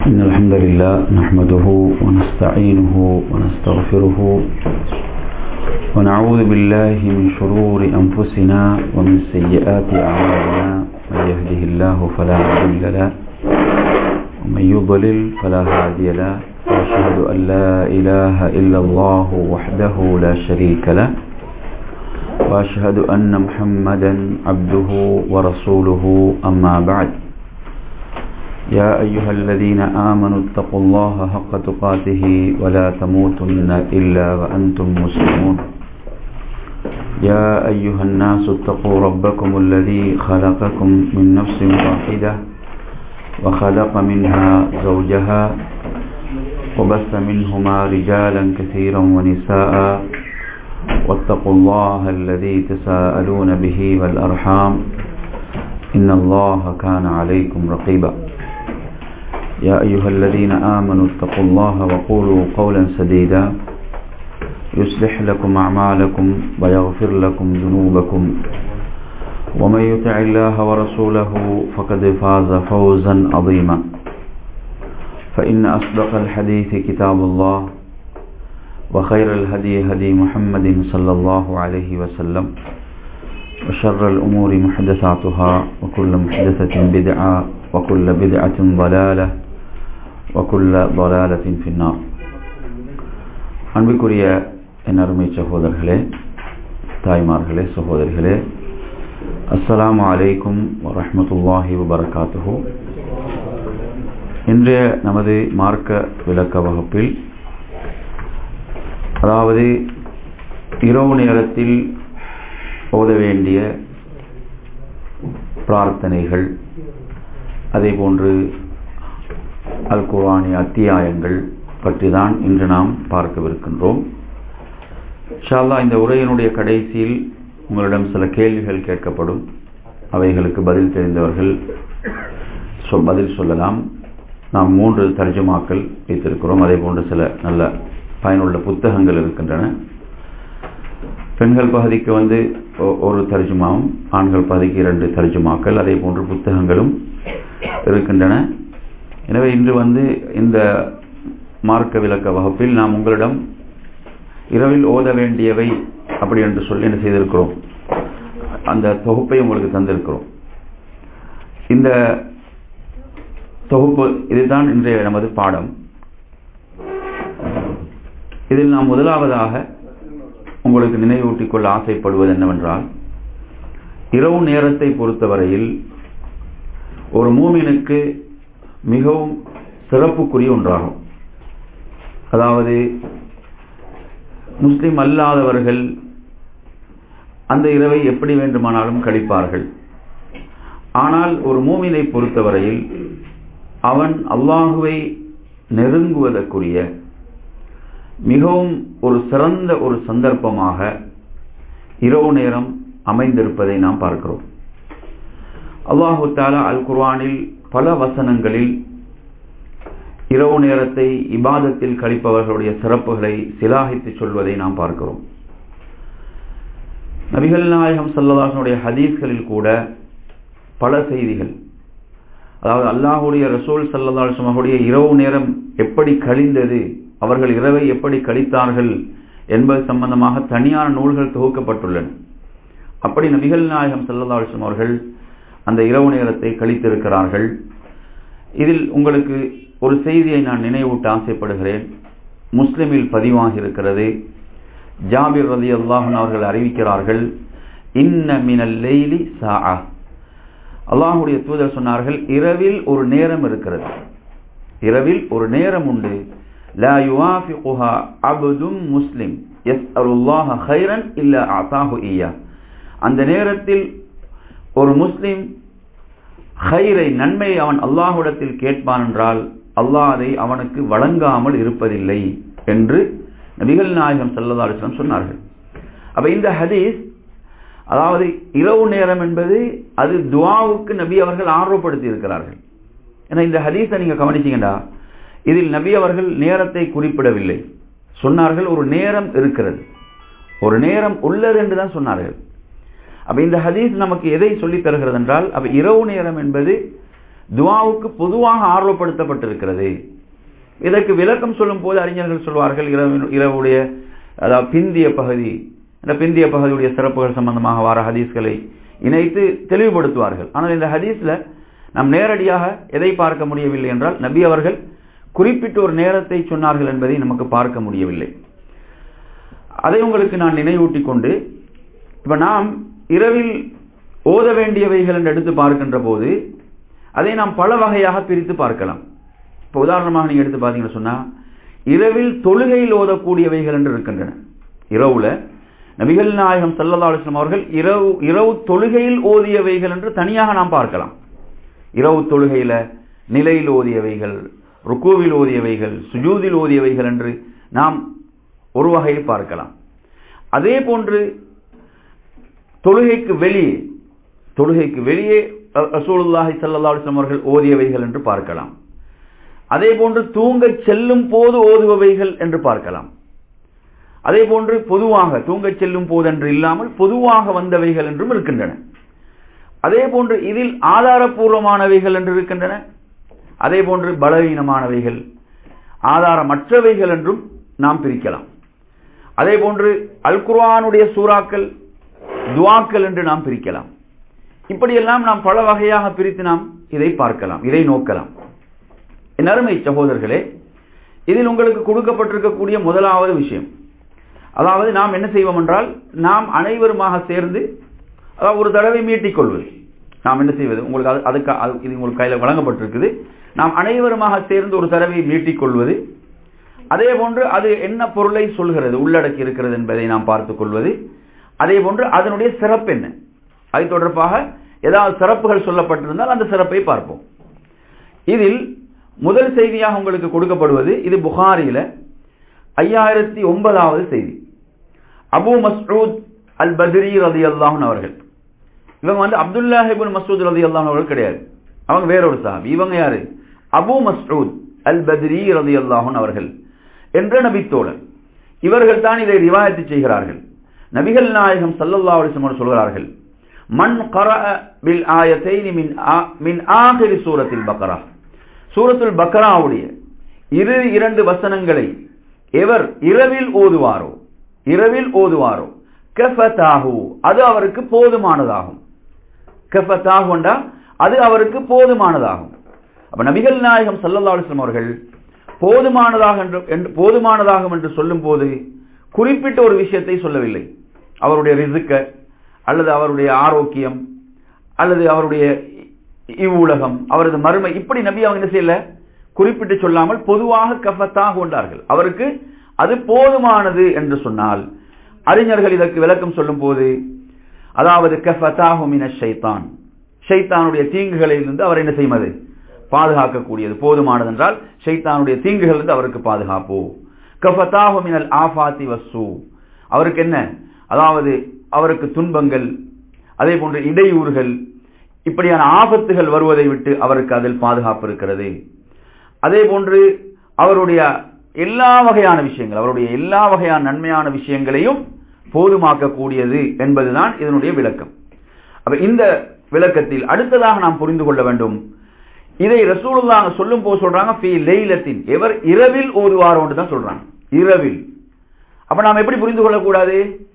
إن الحمد لله نحمده ونستعينه ونستغفره ونعوذ بالله من شرور أنفسنا ومن سيئات أعمالنا من يهده الله فلا مضل له ومن يضلل فلا هادي له وأشهد أن لا إله إلا الله وحده لا شريك له وأشهد أن محمدا عبده ورسوله أما بعد يا أيها الذين آمنوا اتقوا الله حق تقاته ولا تموتن إلا وأنتم مسلمون يا أيها الناس اتقوا ربكم الذي خلقكم من نفس واحدة وخلق منها زوجها وبث منهما رجالا كثيرا ونساء واتقوا الله الذي تساءلون به والأرحام إن الله كان عليكم رقيبا يا أيها الذين آمنوا اتقوا الله وقولوا قولا سديدا يصلح لكم أعمالكم ويغفر لكم ذنوبكم ومن يطع الله ورسوله فقد فاز فوزا عظيما فإن أصدق الحديث كتاب الله وخير الهدي هدي محمد صلى الله عليه وسلم وشر الأمور محدثاتها وكل محدثة بدعة وكل بدعة ضلالة وكل ضلالة في النار அன்பிற்குரிய என் அருமை சகோதரர்களே தாய்மார்களே சகோதரிகளே அஸ்ஸலாமு அலைக்கும் வரஹமத்துல்லாஹி வபரகாத்துஹு இன்றைய நமது மார்க்க விளக்க வகுப்பில் அதாவது இரவு நேரத்தில் ஓத வேண்டிய பிரார்த்தனைகள் அதே போன்று அல் குர்ஆனிய அத்தியாயங்கள் பற்றி தான் இன்று நாம் பார்க்கவிருக்கின்றோம் ஷால்லா இந்த உரையினுடைய கடைசியில் உங்களிடம் சில கேள்விகள் கேட்கப்படும் அவைகளுக்கு பதில் தெரிந்தவர்கள் பதில் சொல்லலாம் நாம் மூன்று தர்ஜமாக்கள் வைத்திருக்கிறோம் அதே போன்று சில நல்ல பயனுள்ள புத்தகங்கள் இருக்கின்றன பெண்கள் பகுதிக்கு வந்து ஒரு தர்ஜுமாவும் ஆண்கள் பகுதிக்கு இரண்டு தர்ஜுமாக்கள் அதே போன்று புத்தகங்களும் இருக்கின்றன எனவே இன்று வந்து இந்த மார்க்க விளக்க வகுப்பில் நாம் உங்களிடம் இரவில் ஓத வேண்டியவை அப்படி என்று சொல்லி என்ன செய்திருக்கிறோம் அந்த தொகுப்பை உங்களுக்கு தந்திருக்கிறோம் இந்த தொகுப்பு இதுதான் இன்றைய நமது பாடம் இதில் நாம் முதலாவதாக உங்களுக்கு நினைவூட்டிக் கொள்ள ஆசைப்படுவது என்னவென்றால் இரவு நேரத்தை பொறுத்தவரையில் ஒரு மூமினுக்கு மிகவும் சிறப்புக்குரிய ஒன்றாகும் அதாவது முஸ்லிம் அல்லாதவர்கள் அந்த இரவை எப்படி வேண்டுமானாலும் கழிப்பார்கள் ஆனால் ஒரு மூமினை பொறுத்தவரையில் அவன் அல்லாஹுவை நெருங்குவதற்குரிய மிகவும் ஒரு சிறந்த ஒரு சந்தர்ப்பமாக இரவு நேரம் அமைந்திருப்பதை நாம் பார்க்கிறோம் அல்லாஹு தாலா அல் குர்வானில் பல வசனங்களில் இரவு நேரத்தை இபாதத்தில் கழிப்பவர்களுடைய சிறப்புகளை சிலாகித்து சொல்வதை நாம் பார்க்கிறோம் நபிகள் நாயகம் சல்லதாசனுடைய ஹதீஸ்களில் கூட பல செய்திகள் அதாவது அல்லாஹுடைய ரசூல் சல்லதாசனுடைய இரவு நேரம் எப்படி கழிந்தது அவர்கள் இரவை எப்படி கழித்தார்கள் என்பது சம்பந்தமாக தனியான நூல்கள் தொகுக்கப்பட்டுள்ளன அப்படி நபிகள் நாயகம் சல்லதாசம் அவர்கள் அந்த இரவு நேரத்தை கழித்திருக்கிறார்கள் இதில் உங்களுக்கு ஒரு செய்தியை நான் நினைவூட்ட ஆசைப்படுகிறேன் முஸ்லிமில் பதிவாகி இருக்கிறது ஜாபிர் ரதி அல்லாஹன் அவர்கள் அறிவிக்கிறார்கள் இன்ன மினல் லெய்லி சா அல்லாஹுடைய தூதர் சொன்னார்கள் இரவில் ஒரு நேரம் இருக்கிறது இரவில் ஒரு நேரம் உண்டு லா யுவாஃபிகுஹா அபதும் முஸ்லிம் எஸ் அருல்லாஹ ஹைரன் இல்ல அசாஹு ஈயா அந்த நேரத்தில் ஒரு முஸ்லிம் ஹைரை நன்மை அவன் அல்லாஹுடத்தில் கேட்பான் என்றால் அல்லாஹ் அதை அவனுக்கு வழங்காமல் இருப்பதில்லை என்று நபிகள் நாயகம் சல்லா அலிஸ்லாம் சொன்னார்கள் அப்ப இந்த ஹதீஸ் அதாவது இரவு நேரம் என்பது அது துவாவுக்கு நபி அவர்கள் ஆர்வப்படுத்தி இருக்கிறார்கள் ஏன்னா இந்த ஹதீஸை நீங்க கவனிச்சீங்கடா இதில் நபி அவர்கள் நேரத்தை குறிப்பிடவில்லை சொன்னார்கள் ஒரு நேரம் இருக்கிறது ஒரு நேரம் உள்ளது என்று தான் சொன்னார்கள் அப்ப இந்த ஹதீஸ் நமக்கு எதை சொல்லி தருகிறது என்றால் அப்ப இரவு நேரம் என்பது துவாவுக்கு பொதுவாக ஆர்வப்படுத்தப்பட்டிருக்கிறது இதற்கு விளக்கம் சொல்லும் போது அறிஞர்கள் சொல்வார்கள் இரவு இரவுடைய அதாவது பிந்திய பகுதி இந்த பிந்திய பகுதியுடைய சிறப்புகள் சம்பந்தமாக வர ஹதீஸ்களை இணைத்து தெளிவுபடுத்துவார்கள் ஆனால் இந்த ஹதீஸ்ல நாம் நேரடியாக எதை பார்க்க முடியவில்லை என்றால் நபி அவர்கள் குறிப்பிட்ட ஒரு நேரத்தை சொன்னார்கள் என்பதை நமக்கு பார்க்க முடியவில்லை அதை உங்களுக்கு நான் நினைவூட்டி கொண்டு இப்ப நாம் இரவில் ஓத வேண்டியவைகள் என்று எடுத்து பார்க்கின்ற போது அதை நாம் பல வகையாக பிரித்து பார்க்கலாம் இப்போ உதாரணமாக நீங்க எடுத்து பார்த்தீங்கன்னு சொன்னா இரவில் தொழுகையில் ஓதக்கூடியவைகள் என்று இருக்கின்றன இரவுல நபிகள் நாயகம் சல்லல்லா அலிஸ்லாம் அவர்கள் இரவு இரவு தொழுகையில் ஓதியவைகள் என்று தனியாக நாம் பார்க்கலாம் இரவு தொழுகையில நிலையில் ஓதியவைகள் ருக்குவில் ஓதியவைகள் சுஜூதில் ஓதியவைகள் என்று நாம் ஒரு வகையை பார்க்கலாம் அதே போன்று தொழுகைக்கு வெளியே தொழுகைக்கு வெளியே ரசூலுல்லாஹி ஸல்லல்லாஹு அலைஹி வஸல்லம் அவர்கள் ஓதியவைகள் என்று பார்க்கலாம் அதே போன்று தூங்கச் செல்லும் போது ஓதுபவைகள் என்று பார்க்கலாம் அதே போன்று பொதுவாக தூங்கச் செல்லும் போது என்று இல்லாமல் பொதுவாக வந்தவைகள் என்றும் இருக்கின்றன அதே போன்று இதில் ஆதாரபூர்வமானவைகள் என்று இருக்கின்றன அதே போன்று பலவீனமானவைகள் ஆதாரமற்றவைகள் என்றும் நாம் பிரிக்கலாம் அதே போன்று அல் குர்ஆனுடைய சூறாக்கள் துவாக்கள் என்று நாம் பிரிக்கலாம் இப்படியெல்லாம் நாம் பல வகையாக பிரித்து நாம் இதை பார்க்கலாம் இதை நோக்கலாம் என் அருமை சகோதரர்களே இதில் உங்களுக்கு கொடுக்கப்பட்டிருக்கக்கூடிய முதலாவது விஷயம் அதாவது நாம் என்ன செய்வோம் என்றால் நாம் அனைவருமாக சேர்ந்து அதாவது ஒரு தடவை மீட்டிக் கொள்வது நாம் என்ன செய்வது உங்களுக்கு அது அதுக்கு அது- இது உங்களுக்கு கையில் வழங்கப்பட்டிருக்குது நாம் அனைவருமாக சேர்ந்து ஒரு தடவை மீட்டிக் கொள்வது அதே போன்று அது என்ன பொருளை சொல்கிறது உள்ளடக்கி இருக்கிறது என்பதை நாம் பார்த்துக் கொள்வது அதே போன்று அதனுடைய சிறப்பு என்ன அது தொடர்பாக ஏதாவது சிறப்புகள் சொல்லப்பட்டிருந்தால் அந்த சிறப்பை பார்ப்போம் இதில் முதல் செய்தியாக உங்களுக்கு கொடுக்கப்படுவது இது புகாரில ஐயாயிரத்தி ஒன்பதாவது செய்தி அபு மஸ்ரூத் அல் பத்ரி ரதி அவர்கள் இவங்க வந்து அப்துல்லாஹிபின் மசூத் ரதி அவர்கள் கிடையாது அவங்க வேறொரு சாஹிப் இவங்க யாரு அபு மஸ்ரூத் அல் பத்ரி ரதி அவர்கள் என்ற நபித்தோழர் இவர்கள் தான் இதை ரிவாயத்து செய்கிறார்கள் நபிகள் நாயகம் ஸல்லல்லாஹு அலைஹி வஸல்லம் சொல்கிறார்கள் மன் கரஅ பில் ஆயத்தைனி மின் ஆ- மின் ஆகிரி சூரத்தில் பக்ரா சூரத்துல் பக்ராவுடைய இரு இரண்டு வசனங்களை எவர் இரவில் ஓதுவாரோ இரவில் ஓதுவாரோ கஃபதாஹு அது அவருக்கு போதுமானதாகும் கஃபதாகுண்டா அது அவருக்கு போதுமானதாகும் அப்ப நபிகள் நாயகம் ஸல்லல்லாஹு அலைஹி வஸல்லம் அவர்கள் போதுமானதாக என்று என்று- போதுமானதாகும் என்று சொல்லும் போது குறிப்பிட்ட ஒரு விஷயத்தை சொல்லவில்லை அவருடைய ரிசுக்க அல்லது அவருடைய ஆரோக்கியம் அல்லது அவருடைய இ- இவ்வுலகம் அவரது மறுமை இப்படி நபி அவங்க என்ன செய்யல குறிப்பிட்டு சொல்லாமல் பொதுவாக கஃபத்தாக கொண்டார்கள் அவருக்கு அது போதுமானது என்று சொன்னால் அறிஞர்கள் இதற்கு விளக்கம் சொல்லும் போது அதாவது கஃபத்தாஹு மின ஷைத்தான் ஷைத்தானுடைய தீங்குகளிலிருந்து அவர் என்ன செய்வது பாதுகாக்கக்கூடியது போதுமானது என்றால் ஷைத்தானுடைய தீங்குகளிலிருந்து அவருக்கு பாதுகாப்பு கஃபத்தாஹு மினல் ஆஃபாத்தி வஸ்ஸு அவருக்கு என்ன அதாவது அவருக்கு துன்பங்கள் அதே போன்று இடையூறுகள் இப்படியான ஆபத்துகள் வருவதை விட்டு அவருக்கு அதில் பாதுகாப்பு இருக்கிறது அதே போன்று அவருடைய எல்லா வகையான விஷயங்கள் அவருடைய எல்லா வகையான நன்மையான விஷயங்களையும் போதுமாக்கக்கூடியது என்பதுதான் இதனுடைய விளக்கம் அப்ப இந்த விளக்கத்தில் அடுத்ததாக நாம் புரிந்து கொள்ள வேண்டும் இதை ரசூலுல்லாஹ் சொல்லும் போது சொல்றாங்க ஃபீ லைலத்தின் எவர் இரவில் ஓதுவாரோன்னு தான் சொல்றாங்க இரவில் அப்ப நாம் எப்படி புரிந்து கொள்ளக்கூடாது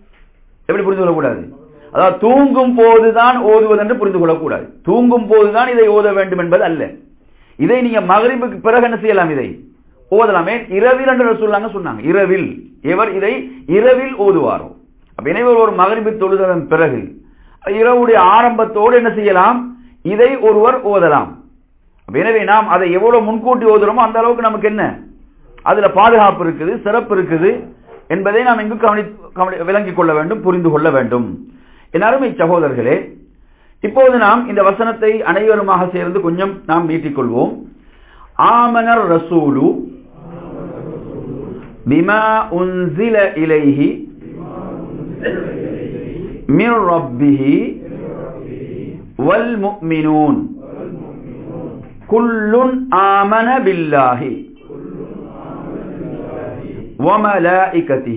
எப்படி புரிந்து கொள்ளக்கூடாது அதாவது தூங்கும் போதுதான் ஓதுவது என்று புரிந்து கொள்ளக்கூடாது தூங்கும் போதுதான் இதை ஓத வேண்டும் என்பது அல்ல இதை நீங்க மகரிபுக்கு பிறகு என்ன செய்யலாம் இதை ஓதலாமே இரவில் என்று சொல்லாங்க சொன்னாங்க இரவில் எவர் இதை இரவில் ஓதுவாரோ அப்ப எனவே ஒரு மகரிபு தொழுததன் பிறகு இரவுடைய ஆரம்பத்தோடு என்ன செய்யலாம் இதை ஒருவர் ஓதலாம் அப்ப எனவே நாம் அதை எவ்வளவு முன்கூட்டி ஓதுறோமோ அந்த அளவுக்கு நமக்கு என்ன அதுல பாதுகாப்பு இருக்குது சிறப்பு இருக்குது என்பதை நாம் இங்கு கவனி கவனி- விளங்கிக் கொள்ள வேண்டும் புரிந்து கொள்ள வேண்டும் என் அருமை சகோதரர்களே இப்போது நாம் இந்த வசனத்தை அனைவருமாக சேர்ந்து கொஞ்சம் நாம் நீட்டிக்கொள்வோம் ஆமனர் ரசூலு பிமா உன்சில இலைஹி மிர் ரப்பிஹி வல் முஃமினூன் குல்லுன் ஆமன பில்லாஹி وملائكته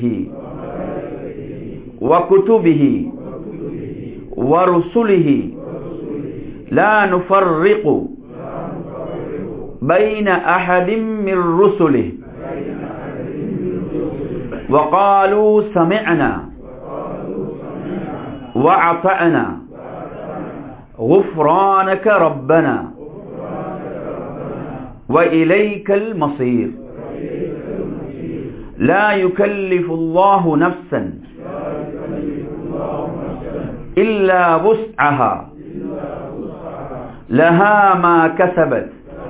وكتبه ورسله لا نفرق بين أحد من رسله وقالوا سمعنا وأطعنا غفرانك ربنا وإليك المصير لا يكلف الله نفسا إلا وسعها لها ما كسبت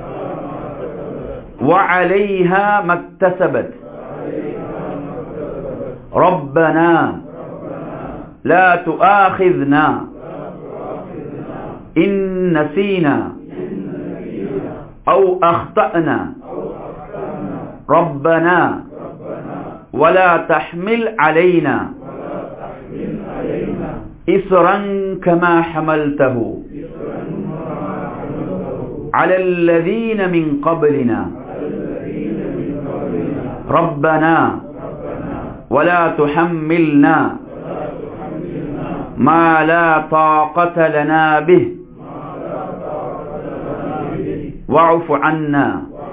وعليها ما اكتسبت ربنا لا تؤاخذنا إن نسينا أو أخطأنا ربنا ولا تحمل علينا إسرا كما حملته على الذين من قبلنا ربنا ولا تحملنا ما لا طاقة لنا به واعف عنا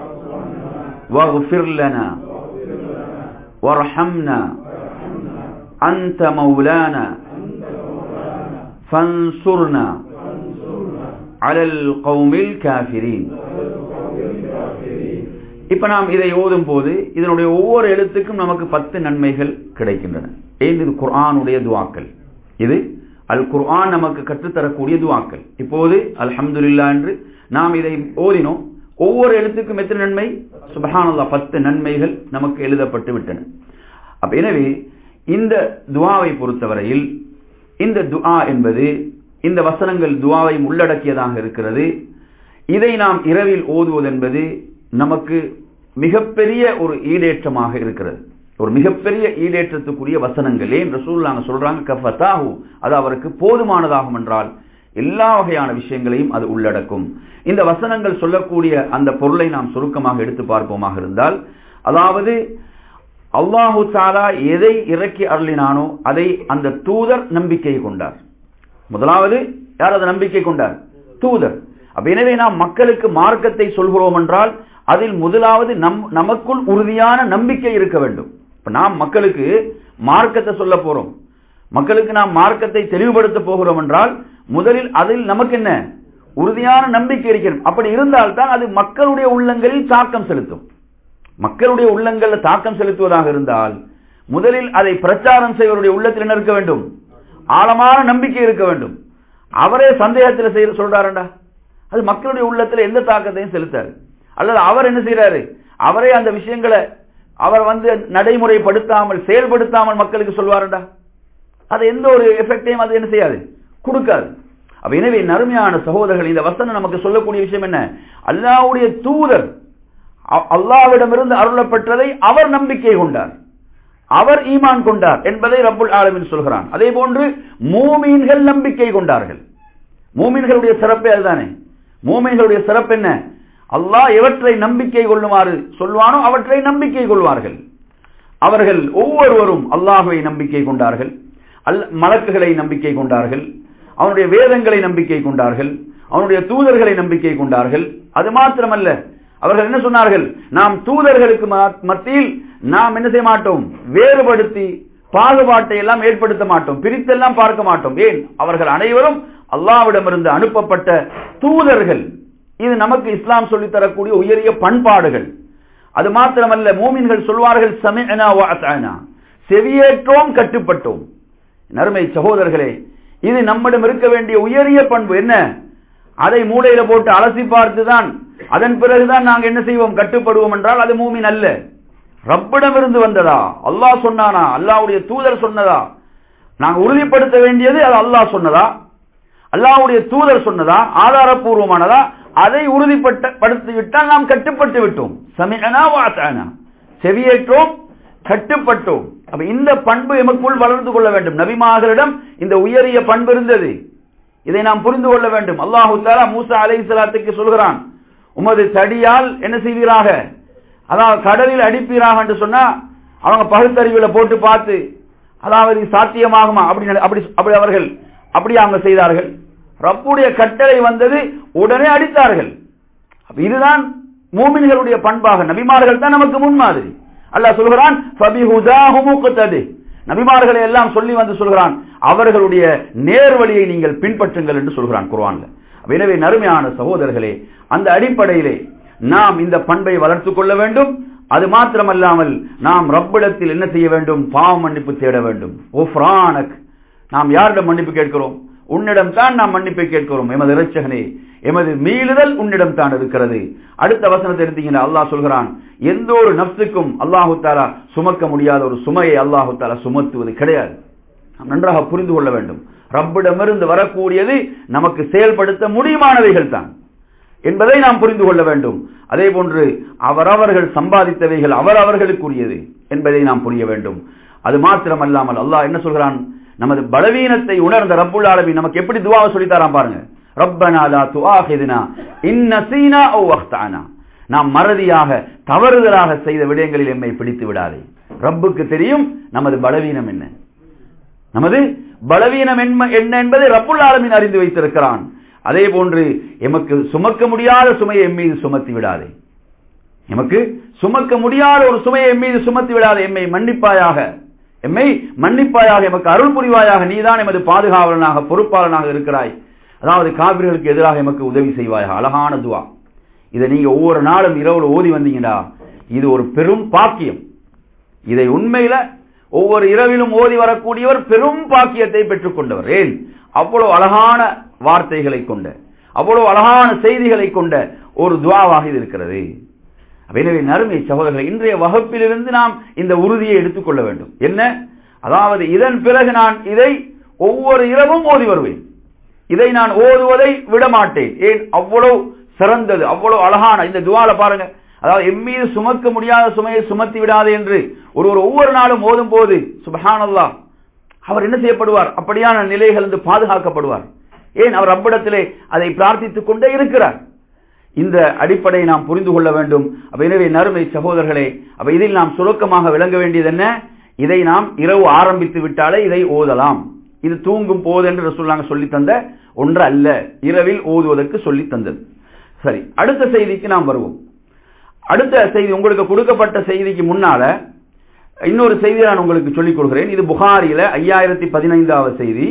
واغفر لنا وارحمنا أنت مولانا فانصرنا على القوم الكافرين இப்ப நாம் இதை ஓதும் போது இதனுடைய ஒவ்வொரு எழுத்துக்கும் நமக்கு பத்து நன்மைகள் கிடைக்கின்றன ஏன் இது குர்ஆனுடைய துவாக்கள் இது அல் குர்ஆன் நமக்கு கற்றுத்தரக்கூடிய துவாக்கள் இப்போது அல்ஹம்துலில்லா என்று நாம் இதை ஓதினோம் ஒவ்வொரு எழுத்துக்கும் எத்தனை நன்மை சுபஹானல்லா பத்து நன்மைகள் நமக்கு எழுதப்பட்டு விட்டன அப்ப எனவே இந்த துவாவை பொறுத்தவரையில் இந்த துஆ என்பது இந்த வசனங்கள் துவாவை உள்ளடக்கியதாக இருக்கிறது இதை நாம் இரவில் ஓதுவது என்பது நமக்கு மிகப்பெரிய ஒரு ஈடேற்றமாக இருக்கிறது ஒரு மிகப்பெரிய ஈடேற்றத்துக்குரிய வசனங்கள் ஏன் ரசூல் நாங்க சொல்றாங்க கஃபத்தாஹு அது அவருக்கு போதுமானதாகும் என்றால் எல்லா வகையான விஷயங்களையும் அது உள்ளடக்கும் இந்த வசனங்கள் சொல்லக்கூடிய அந்த பொருளை நாம் சுருக்கமாக எடுத்து பார்ப்போமாக இருந்தால் அதாவது அல்லாஹு தாலா எதை இறக்கி அருளினானோ அதை அந்த தூதர் நம்பிக்கை கொண்டார் முதலாவது யார் அதை நம்பிக்கை கொண்டார் தூதர் அப்ப எனவே நாம் மக்களுக்கு மார்க்கத்தை சொல்கிறோம் என்றால் அதில் முதலாவது நம் நமக்குள் உறுதியான நம்பிக்கை இருக்க வேண்டும் இப்ப நாம் மக்களுக்கு மார்க்கத்தை சொல்ல போறோம் மக்களுக்கு நாம் மார்க்கத்தை தெளிவுபடுத்த போகிறோம் என்றால் முதலில் அதில் நமக்கு என்ன உறுதியான நம்பிக்கை இருக்கிறது அப்படி இருந்தால்தான் அது மக்களுடைய உள்ளங்களில் தாக்கம் செலுத்தும் மக்களுடைய உள்ளங்கள்ல தாக்கம் செலுத்துவதாக இருந்தால் முதலில் அதை பிரச்சாரம் செய்வருடைய உள்ளத்தில் என்ன இருக்க வேண்டும் ஆழமான நம்பிக்கை இருக்க வேண்டும் அவரே சந்தேகத்தில் செய்ய சொல்றாருண்டா அது மக்களுடைய உள்ளத்துல எந்த தாக்கத்தையும் செலுத்தாரு அல்லது அவர் என்ன செய்யறாரு அவரே அந்த விஷயங்களை அவர் வந்து நடைமுறைப்படுத்தாமல் செயல்படுத்தாமல் மக்களுக்கு சொல்வாருண்டா அது எந்த ஒரு எஃபெக்டையும் அது என்ன செய்யாது கொடுக்காது அப்ப எனவே நறுமையான சகோதரர்கள் இந்த வசனம் நமக்கு சொல்லக்கூடிய விஷயம் என்ன அல்லாவுடைய தூதர் அல்லாவிடமிருந்து அருளப்பட்டதை அவர் நம்பிக்கை கொண்டார் அவர் ஈமான் கொண்டார் என்பதை ரப்புல் ஆலமின் சொல்கிறான் அதே போன்று மூமீன்கள் நம்பிக்கை கொண்டார்கள் மூமீன்களுடைய சிறப்பே அதுதானே மூமீன்களுடைய சிறப்பு என்ன அல்லாஹ் எவற்றை நம்பிக்கை கொள்ளுமாறு சொல்வானோ அவற்றை நம்பிக்கை கொள்வார்கள் அவர்கள் ஒவ்வொருவரும் அல்லாஹுவை நம்பிக்கை கொண்டார்கள் அல் மலக்குகளை நம்பிக்கை கொண்டார்கள் அவனுடைய வேதங்களை நம்பிக்கை கொண்டார்கள் அவனுடைய தூதர்களை நம்பிக்கை கொண்டார்கள் அது மாத்திரமல்ல அவர்கள் என்ன சொன்னார்கள் நாம் தூதர்களுக்கு மத்தியில் நாம் என்ன செய்ய மாட்டோம் வேறுபடுத்தி பாகுபாட்டை எல்லாம் ஏற்படுத்த மாட்டோம் பிரித்தெல்லாம் பார்க்க மாட்டோம் ஏன் அவர்கள் அனைவரும் அல்லாவிடமிருந்து அனுப்பப்பட்ட தூதர்கள் இது நமக்கு இஸ்லாம் சொல்லித் தரக்கூடிய உயரிய பண்பாடுகள் அது மாத்திரமல்ல மூமின்கள் சொல்வார்கள் சமிஅனா வஅஸனா செவியேற்றோம் கட்டுப்பட்டோம் நறுமை சகோதரர்களே இது நம்மிடம் இருக்க வேண்டிய உயரிய பண்பு என்ன அதை மூளையில போட்டு அலசி பார்த்துதான் அதன் பிறகுதான் நாங்க என்ன செய்வோம் கட்டுப்படுவோம் என்றால் அது மூமின் அல்ல ரப்பிடமிருந்து வந்ததா அல்லாஹ் சொன்னானா அல்லாவுடைய தூதர் சொன்னதா நாங்க உறுதிப்படுத்த வேண்டியது அது அல்லாஹ் சொன்னதா அல்லாவுடைய தூதர் சொன்னதா ஆதாரபூர்வமானதா அதை உறுதிப்படுத்திவிட்டால் நாம் கட்டுப்பட்டு விட்டோம் சமிகனா வாசானா செவியேற்றோம் கட்டுப்பட்டோம் அப்ப இந்த பண்பு எமக்குள் வளர்ந்து கொள்ள வேண்டும் நபிமார்களிடம் இந்த உயரிய பண்பு இருந்தது இதை நாம் புரிந்து கொள்ள வேண்டும் அல்லாஹு தாலா மூசா அலை சலாத்துக்கு சொல்கிறான் உமது தடியால் என்ன செய்வீராக அதாவது கடலில் அடிப்பீராக என்று சொன்னா அவங்க பகுத்தறிவுல போட்டு பார்த்து அதாவது சாத்தியமாகுமா அப்படி அப்படி அப்படி அவர்கள் அப்படி அவங்க செய்தார்கள் ரப்புடைய கட்டளை வந்தது உடனே அடித்தார்கள் இதுதான் மூமின்களுடைய பண்பாக நபிமார்கள் தான் நமக்கு முன்மாதிரி அல்லாஹ் சொல்கிறான் ஃபபிஹுதாஹும் முக்ததி நபிமார்களை எல்லாம் சொல்லி வந்து சொல்கிறான் அவர்களுடைய நேர்வழியை நீங்கள் பின்பற்றுங்கள் என்று சொல்கிறான் குர்ஆன்ல எனவே நறுமையான சகோதரர்களே அந்த அடிப்படையிலே நாம் இந்த பண்பை வளர்த்துக் கொள்ள வேண்டும் அது மாத்திரமல்லாமல் நாம் ரப்பிடத்தில் என்ன செய்ய வேண்டும் பாவ மன்னிப்பு தேட வேண்டும் ஓஃப்ரானக் நாம் யாரிடம் மன்னிப்பு கேட்கிறோம் உன்னிடம் தான் நாம் மன்னிப்பை கேட்கிறோம் எமது இறைச்சகனே எமது மீளுதல் உன்னிடம் தான் இருக்கிறது அடுத்த வசனத்தை எடுத்தீங்கன்னா அல்லாஹ் சொல்கிறான் எந்த ஒரு நப்சுக்கும் அல்லாஹு தாலா சுமக்க முடியாத ஒரு சுமையை அல்லாஹு தாலா சுமத்துவது கிடையாது நாம் நன்றாக புரிந்து கொள்ள வேண்டும் ரப்பிடமிருந்து வரக்கூடியது நமக்கு செயல்படுத்த முடியுமானவைகள் தான் என்பதை நாம் புரிந்து கொள்ள வேண்டும் அதே போன்று அவரவர்கள் சம்பாதித்தவைகள் அவரவர்களுக்குரியது என்பதை நாம் புரிய வேண்டும் அது மாத்திரமல்லாமல் அல்லாஹ் என்ன சொல்கிறான் நமது பலவீனத்தை உணர்ந்த ரப்புல் ஆலமீன் நமக்கு எப்படி துவாவை சொல்லித்தாராம் பாருங்க ரப்பனா லா துஆஹிதுனா இன் நஸீனா அவ் அக்தானா நாம் மறதியாக தவறுதலாக செய்த விடயங்களில் எம்மை பிடித்து விடாதே ரப்புக்கு தெரியும் நமது பலவீனம் என்ன நமது பலவீனம் என்ன என்பதை ரப்புல் ஆலமீன் அறிந்து வைத்திருக்கிறான் அதே போன்று எமக்கு சுமக்க முடியாத சுமையை எம் மீது சுமத்தி விடாதே எமக்கு சுமக்க முடியாத ஒரு சுமையை எம் மீது சுமத்தி விடாதே எம்மை மன்னிப்பாயாக எம்மை மன்னிப்பாயாக எமக்கு அருள் புரிவாயாக நீதான் எமது பாதுகாவலனாக பொறுப்பாளனாக இருக்கிறாய் அதாவது காவிர்களுக்கு எதிராக எமக்கு உதவி செய்வாயாக அழகான துவா இதை நீங்க ஒவ்வொரு நாளும் இரவுல ஓதி வந்தீங்கன்னா இது ஒரு பெரும் பாக்கியம் இதை உண்மையில ஒவ்வொரு இரவிலும் ஓதி வரக்கூடியவர் பெரும் பாக்கியத்தை பெற்றுக் கொண்டவர் ஏன் அவ்வளவு அழகான வார்த்தைகளை கொண்ட அவ்வளவு அழகான செய்திகளை கொண்ட ஒரு துவாவாக இது இருக்கிறது எனவே நறுமை சகோதரர்கள் இன்றைய வகுப்பிலிருந்து நாம் இந்த உறுதியை எடுத்துக்கொள்ள வேண்டும் என்ன அதாவது இதன் பிறகு நான் இதை ஒவ்வொரு இரவும் ஓதி வருவேன் இதை நான் ஓதுவதை விடமாட்டேன் ஏன் அவ்வளவு சிறந்தது அவ்வளவு அழகான இந்த துவால பாருங்க அதாவது எம்மீது சுமக்க முடியாத சுமையை சுமத்தி விடாது என்று ஒருவர் ஒவ்வொரு நாளும் ஓதும் போது சுபஹானல்லா அவர் என்ன செய்யப்படுவார் அப்படியான நிலைகள் இருந்து பாதுகாக்கப்படுவார் ஏன் அவர் அப்பிடத்திலே அதை பிரார்த்தித்துக் கொண்டே இருக்கிறார் இந்த அடிப்படையை நாம் புரிந்து கொள்ள வேண்டும் அப்ப எனவே நறுமை சகோதரர்களே அப்ப இதில் நாம் சுருக்கமாக விளங்க வேண்டியது என்ன இதை நாம் இரவு ஆரம்பித்து விட்டாலே இதை ஓதலாம் இது தூங்கும் போது என்று சொல்லாங்க சொல்லி தந்த ஒன்று அல்ல இரவில் ஓதுவதற்கு சொல்லி தந்தது சரி அடுத்த செய்திக்கு நாம் வருவோம் அடுத்த செய்தி உங்களுக்கு கொடுக்கப்பட்ட செய்திக்கு முன்னால இன்னொரு செய்தியை நான் உங்களுக்கு சொல்லிக் கொடுக்கிறேன் இது புகாரில ஐயாயிரத்தி பதினைந்தாவது செய்தி